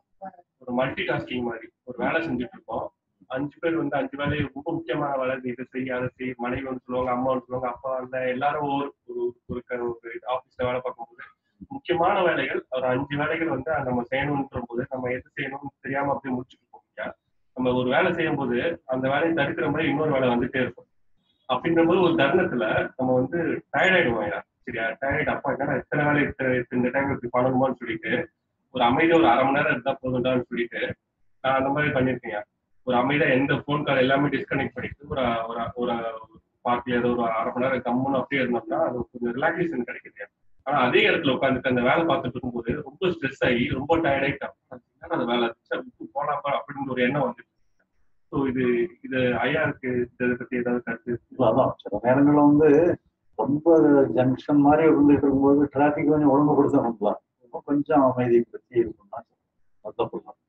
ஒரு மல்டி டாஸ்கிங் மாதிரி ஒரு வேலை செஞ்சுட்டு இருப்போம் அஞ்சு பேர் வந்து அஞ்சு வேலையை ரொம்ப முக்கியமான வேலை நீ இதை செய் அதை செய் மனைவி வந்து சொல்லுவாங்க அம்மா வந்து சொல்லுவாங்க அப்பா வந்து எல்லாரும் ஒரு ஒரு ஒரு க- ஒரு ஆபீஸ்ல வேலை பார்க்கும்போது முக்கியமான வேலைகள் ஒரு அஞ்சு வேலைகள் வந்து நம்ம செய்யணும்ன்ற போது நம்ம எது செய்யணும்னு தெரியாம அப்படியே முடிச்சுட்டு போவோம் இல்லையா? நம்ம ஒரு வேலை செய்யும் போது அந்த வேலையை தடுக்கிற மாதிரி இன்னொரு வேலை வந்துட்டே இருக்கும் அப்படின்ற போது ஒரு தருணத்துல நம்ம வந்து டயர்ட் ஆயிடுவோம் ஐயா சரியா டயர்ட் அப்பா என்னடா இத்தனை வேலை இத்தனை இந்த டைம் இப்படி பண்ணணுமான்னு சொல்லிட்டு ஒரு அமைதியா ஒரு அரை மணி நேரம் இருந்தா போதும்டான்னு சொல்லிட்டு நான் அந்த மாதிரி பண்ணிருக்கேன் ஒரு அமைதியா எந்த ஃபோன் கால் எல்லாமே டிஸ்கனெக்ட் பண்ணிட்டு ஒரு ஒரு ஒரு பார்ட்டி ஏதோ ஒரு அரை மணி நேரம் கம்முன்னு அப்படியே இருந்தோம்னா அது கொஞ்சம் ரிலாக்ஸேஷன் கிடைக்குது ஆனா அதே இடத்துல உட்காந்துட்டு அந்த வேலை பார்த்துட்டு இருக்கும்போது ரொம்ப ஸ்ட்ரெஸ் ஆகி ரொம்ப டயர்ட் ஆயிட்டேன் அந்த வேலை போனாப்பா அப்படின்னு ஒரு எண்ணம் வந்துச்சு ஸோ இது இது ஐயாருக்கு இதை பத்தி ஏதாவது கருத்து இல்ல அதான் சில நேரங்கள்ல வந்து ரொம்ப ஜங்ஷன் மாதிரி இருந்துட்டு இருக்கும்போது டிராபிக் கொஞ்சம் ஒழுங்குபடுத்தணும்ல இன்னும் கொஞ்சம் அமைதிப்படுத்தி இருக்கும்னா அது தப்பு தான்.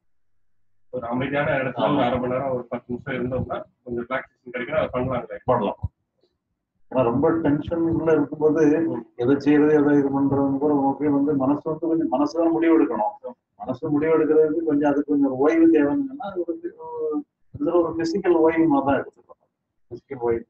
ஒரு அமைதியான இடத்துல ஒரு அரை மணி நேரம் ஒரு பத்து நிமிஷம் இருந்தோம்னா கொஞ்சம் ரிலாக்ஸேஷன் கிடைக்கும் அதை பண்ணலாங்களே பண்ணலாம் ஏன்னா ரொம்ப டென்ஷன்ல இருக்கும்போது எதை செய்யறது எதை இது பண்றது கூட நமக்கு வந்து மனசு வந்து கொஞ்சம் மனசு தான் முடிவு எடுக்கணும் மனசு முடிவு எடுக்கிறதுக்கு கொஞ்சம் அதுக்கு கொஞ்சம் ஓய்வு தேவைங்கன்னா அது ஒரு ஒரு- இதுல ஒரு பிசிக்கல் ஓய்வு மாதிரி தான் எடுத்துக்கணும் பிசிக்கல் ஓய்வு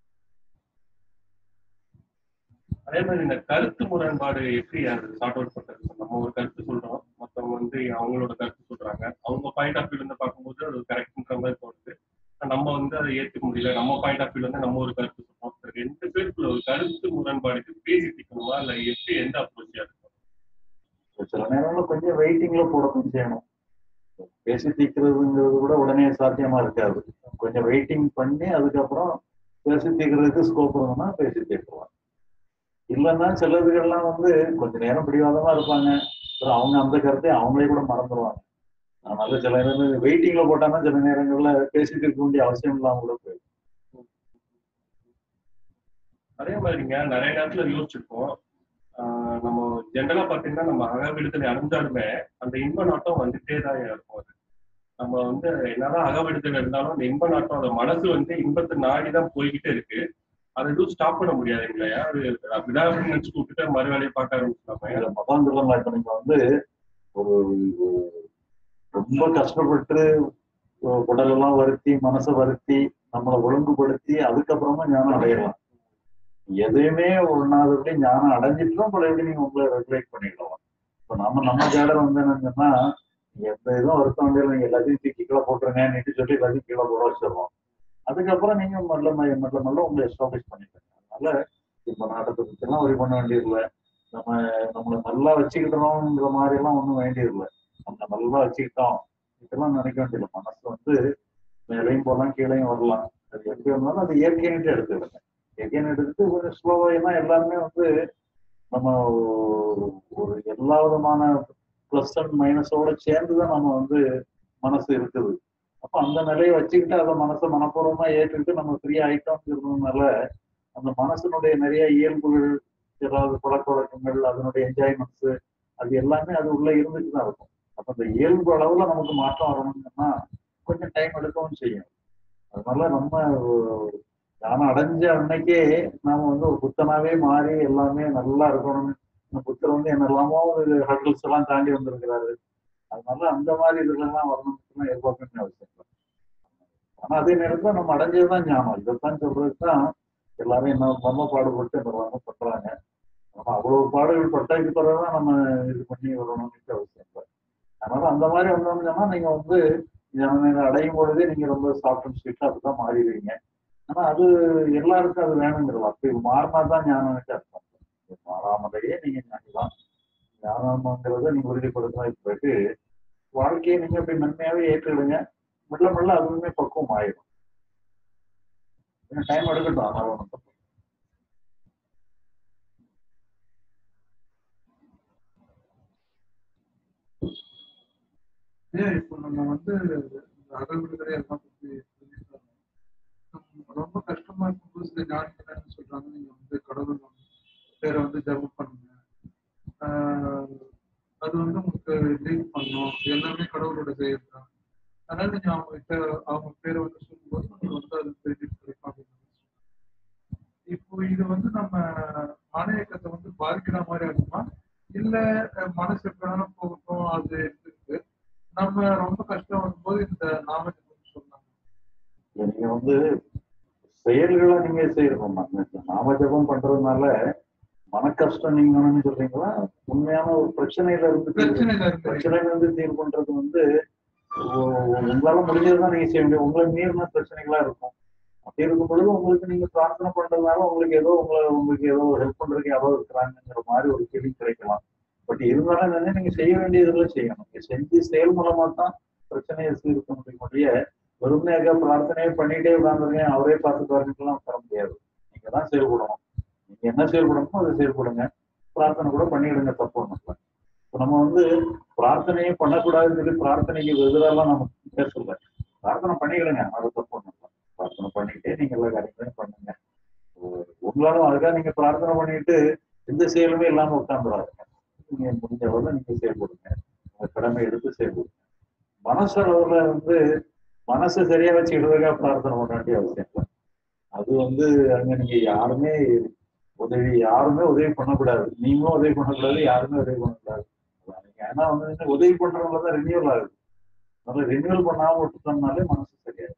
அதே மாதிரி இந்த கருத்து முரண்பாடு எப்படி அது சார்ட் அவுட் பண்றது நம்ம ஒரு கருத்து சொல்றோம் மத்தவங்க வந்து அவங்களோட கருத்து சொல்றாங்க அவங்க பாயிண்ட் ஆஃப் வியூல இருந்து பார்க்கும்போது அது கரெக்ட்ன்ற மாதிரி தோணுது ஆனா நம்ம வந்து அதை ஏத்துக்க முடியல நம்ம பாயிண்ட் ஆஃப் வியூல இருந்து நம்ம ஒரு கருத்து சொல்றோம் இந்த ரெண்டு பேருக்குள்ள ஒரு கருத்து முரண்பாடுக்கு பேசி தீர்க்கணுமா இல்ல எப்படி எந்த அப்ரோச்சியா இருக்கும் சில நேரங்கள்ல கொஞ்சம் வெயிட்டிங்ல போடவும் செய்யணும் பேசி தீர்க்கிறதுங்கிறது கூட உடனே சாத்தியமா இருக்காது கொஞ்சம் வெயிட்டிங் பண்ணி அதுக்கப்புறம் பேசி தீர்க்கிறதுக்கு ஸ்கோப் இருந்ததுன்னா பேசி தீர்க்கலாம் இல்லைன்னா சிலதுகள்லாம் வந்து கொஞ்ச நேரம் பிடிவாதமா இருப்பாங்க அப்புறம் அவங்க அந்த கருத்தை அவங்களே கூட மறந்துடுவாங்க அதனால சில நேரம் வெயிட்டிங்ல போட்டாங்கன்னா சில நேரங்கள்ல பேசிட்டு இருக்க வேண்டிய அவசியம் இல்லாம கூட போயிடும் அதே மாதிரிங்க நிறைய நேரத்துல யோசிச்சிருக்கோம் ஆஹ் நம்ம ஜென்ரலா பாத்தீங்கன்னா நம்ம அகவிடுதலை அடைஞ்சாலுமே அந்த இன்ப நாட்டம் வந்துட்டே தான் இருக்கும் அது நம்ம வந்து என்னதான் அகவிடுதல் இருந்தாலும் அந்த இன்ப நாட்டம் அந்த மனசு வந்து இன்பத்தை நாடி தான் போய்கிட்டே இருக்கு அதை எதுவும் ஸ்டாப் பண்ண முடியாது இல்லையா அது விடாமல் நினைச்சு விட்டுட்டு மறு வேலையை பார்க்க ஆரம்பிச்சிடாம இதுல மதம் சொல்லலாம் இப்ப நீங்க வந்து ஒரு ஒரு ரொம்ப கஷ்டப்பட்டு உ- உடலெல்லாம் வருத்தி மனசை வருத்தி நம்மளை ஒழுங்குபடுத்தி அதுக்கப்புறமா ஞானம் அடையலாம் எதையுமே ஒண்ணாதபடி ஞானம் அடைஞ்சிட்டுலாம் பழையபடி நீங்க உங்களை ரெகுலேட் பண்ணிடலாம் இப்ப நம்ம நம்ம ஜாடர் வந்து என்னன்னா எந்த இதுவும் வருத்த வேண்டியது நீங்க எல்லாத்தையும் தூக்கி கீழே போட்டுருங்கன்னு சொல்லி எல்லாத்தையும் கீழே போட வச்சிடுறோம் அதுக்கப்புறம் நீங்க மெல்ல மெல்ல மெல்ல மெல்ல உங்களை எஸ்டாப்ளிஷ் பண்ணிக்கலாம் அதனால இப்ப நாட்டத்தை பத்தி எல்லாம் ஒரி பண்ண வேண்டியதில்லை நம்ம நம்மளை நல்லா வச்சுக்கிட்டோம்ன்ற மாதிரி எல்லாம் ஒண்ணும் வேண்டியதில்லை நம்ம நல்லா வச்சுக்கிட்டோம் இதெல்லாம் நினைக்க வேண்டியதில்லை மனசு வந்து மேலையும் போகலாம் கீழையும் வரலாம் அது எப்படி வந்தாலும் அது இயற்கைன்ட்டு எடுத்துக்கிடுங்க இயற்கைன்னு எடுத்துட்டு கொஞ்சம் ஸ்லோவா ஏன்னா எல்லாருமே வந்து நம்ம ஒரு- ஒரு எல்லா விதமான ப்ளஸ் அண்ட் மைனஸோட சேர்ந்து தான் நம்ம வந்து மனசு இருக்குது அப்ப அந்த நிலையை வச்சுக்கிட்டு அதை மனசை மனப்பூர்வமா ஏற்றுக்கிட்டு நம்ம ஃப்ரீ ஆயிட்டோம்ங்கிறதுனால அந்த மனசனுடைய நிறைய இயல்புகள் ஏதாவது பழக்க வழக்கங்கள் அதனுடைய என்ஜாய்மெண்ட்ஸ் அது எல்லாமே அது உள்ள இருந்துட்டு தான் இருக்கும் அப்ப அந்த இயல்பு அளவுல நமக்கு மாற்றம் வரணும்னா கொஞ்சம் டைம் எடுக்கவும் செய்யும் அதனால நம்ம ஒரு ஞானம் அடைஞ்ச அன்னைக்கே நாம வந்து ஒரு புத்தனாவே மாறி எல்லாமே நல்லா இருக்கணும்னு இந்த புத்தர் வந்து என்னெல்லாமோ ஒரு ஹர்டல்ஸ் எல்லாம் தாண்டி வந்திருக்கிறாரு அதனால அந்த மாதிரி இதுலெல்லாம் வரணும்னு எதிர்பார்க்க வேண்டிய அவசியம் இல்லை ஆனா அதே நேரத்துல நம்ம அடைஞ்சதுதான் ஞானம் இதைத்தான் சொல்றதுக்கு தான் எல்லாரும் என்ன ரொம்ப பாடுபட்டு எல்லாமே பண்றாங்க நம்ம அவ்வளவு பாடுகள் பட்டதுக்கு பிறகுதான் நம்ம இது பண்ணி வரணும்னு அவசியம் இல்லை அதனால அந்த மாதிரி வந்தோம்னு சொன்னா நீங்க வந்து ஞானம் அடையும் பொழுதே நீங்க ரொம்ப சாஃப்ட் அண்ட் ஸ்வீட்டா அப்படிதான் மாறிடுவீங்க ஆனா அது எல்லாருக்கும் அது வேணுங்கிறது அப்படி மாறினா தான் ஞானம்னு அர்த்தம் மாறாமலேயே நீங்க ஞானிலாம் ஞானம்ங்கிறத நீங்க உறுதிப்படுத்தினா பிறகு வாழ்க்கையை நீங்க அப்படி மென்மையாவே ஏற்றுடுங்க மெல்ல மெல்ல அதுவுமே பக்குவம் ஆயிடும் டைம் எடுக்கட்டும் ஆனால் ஒன்றும் தப்பு இல்ல. ஏன் இப்போ நம்ம வந்து இந்த அகல் விடுதலை எல்லாம் பத்தி சொல்லியிருக்காங்க. நம்ம ரொம்ப கஷ்டமா இருக்கும்போது சில ஞானிகள் என்ன சொல்றாங்க நீங்க வந்து கடவுள் பேரை வந்து ஜபம் பண்ணுங்க ஆஹ் அது வந்து உங்களுக்கு லீட் பண்ணும் எல்லாமே கடவுளோட செயல் தான் அதனால நீங்க அவங்க கிட்ட அவங்க பேரை வந்து சொல்லும்போது உங்களுக்கு வந்து அது பெனிஃபிட் கிடைக்கும் அப்படின்னு சொல்லி சொன்னாங்க. இப்போ இது வந்து நம்ம மன இயக்கத்தை வந்து பாதிக்கிற மாதிரி இருக்குமா இல்ல அஹ், மனசு எப்படினாலும் போகட்டும் அது இருக்கு நம்ம ரொம்ப கஷ்டம் வரும்போது இந்த நாமத்தை பத்தி சொன்னாங்க இல்ல, நீங்க வந்து செயல்களை நீங்க செய்யணும் நாம ஜபம் பண்றதுனால மன கஷ்டம் நீங்க என்னன்னு சொல்றீங்களா உண்மையான ஒரு பிரச்சனையில இருந்து தீர்வு- பிரச்சனையில இருக்கு பிரச்சனையில இருந்து தீர்வு பண்றது வந்து உ- உங்களால முடிஞ்சதுதான் நீங்க செய்ய முடியும் உங்களை மீறின பிரச்சனைகளா இருக்கும் அப்படி இருக்கும் பொழுது உங்களுக்கு நீங்க பிரார்த்தனை பண்றதுனால உங்களுக்கு ஏதோ உங்களை உங்களுக்கு ஏதோ ஹெல்ப் பண்றதுக்கு யாரோ இருக்கிறாங்கிற மாதிரி ஒரு ஃபீலிங் கிடைக்கலாம் பட் இருந்தாலும் என்னன்னா நீங்க செய்ய வேண்டியதெல்லாம் செய்யணும் நீங்க செஞ்சு செயல் மூலமா தான் பிரச்சனையை சீர்க்க முடியும் ஒழிய வெறுமையாக பிரார்த்தனையே பண்ணிட்டே உட்காந்துருங்க அவரே பார்த்து பாருங்கலாம் தர முடியாது நீங்க தான் செயல்படணும் நீங்க என்ன செயல்படணுமோ அதை செயல்படுங்க பிரார்த்தனை கூட பண்ணிடுங்க தப்பு ஒண்ணும் இல்லை இப்ப நம்ம வந்து பிரார்த்தனையே பண்ணக்கூடாதுன்னு சொல்லி பிரார்த்தனைக்கு எதிரெல்லாம் நம்ம பேசல பிரார்த்தனை பண்ணிடுங்க அது தப்பு ஒண்ணும் இல்லை பிரார்த்தனை பண்ணிக்கிட்டே நீங்க எல்லா காரியங்களையும் பண்ணுங்க உ- உங்களாலும் அதுக்காக நீங்க பிரார்த்தனை பண்ணிட்டு எந்த செயலுமே இல்லாம உட்காந்துடாதுங்க நீங்க முடிஞ்ச அளவுல நீங்க செயல்படுங்க உங்க கடமை எடுத்து செயல்படுங்க மனசளவுல வந்து மனசை சரியா வச்சுக்கிட்டதுக்காக பிரார்த்தனை பண்ண வேண்டிய அவசியம் இல்லை அது வந்து அங்க நீங்க யாருமே உதவி யாருமே உதவி பண்ணக்கூடாது நீங்களும் உதவி பண்ணக்கூடாது யாருமே உதவி பண்ணக்கூடாது அதான் நீங்க ஏன்னா வந்து நீங்க உதவி பண்றவங்கள தான் ரினியூவல் ஆகுது அதனால ரினியூவல் பண்ணாம விட்டுட்டோம்னாலே மனசு சரியாயிடும்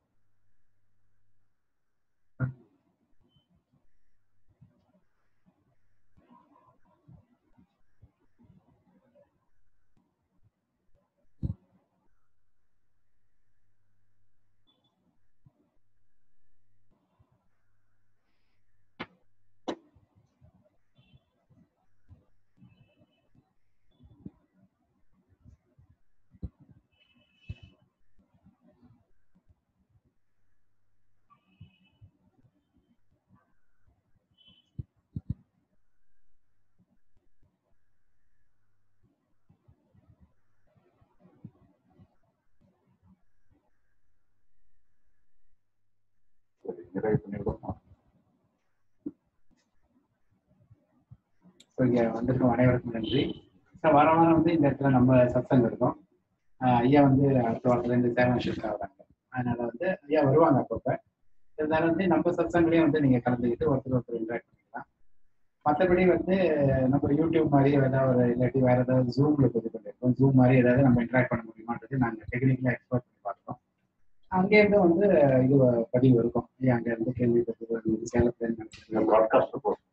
இங்க வந்திருக்கும் அனைவருக்கும் நன்றி சார் வார வாரம் வந்து இந்த இடத்துல நம்ம சத்சங்கம் இருக்கும் ஆஹ் ஐயா வந்து அடுத்த வாரத்துல இருந்து சேவன் ஷிஃப்ட் ஆகுறாங்க அதனால வந்து ஐயா வருவாங்க அப்பப்ப இருந்தாலும் வந்து நம்ம சத்சங்களையும் வந்து நீங்க கலந்துக்கிட்டு ஒருத்தர் ஒருத்தர் இன்ட்ராக்ட் பண்ணிக்கலாம் மற்றபடி வந்து நம்ம யூடியூப் மாதிரி ஏதாவது ஒரு இல்லாட்டி வேற ஏதாவது ஜூம்ல பதிவு பண்ணிருக்கோம் ஜூம் மாதிரி ஏதாவது நம்ம இன்ட்ராக்ட் பண்ண முடியுமான்றது நாங்கள் டெக்னிக்கலாக எக்ஸ்போர்ட் பண்ணி பார்க்குறோம் அங்கேருந்து வந்து இது பதிவு இருக்கும் ஐயா அங்க இருந்து கேள்வி பதிவு சேலத்துல இருந்து நடத்துறது ப்ராட்காஸ்ட் போட்டு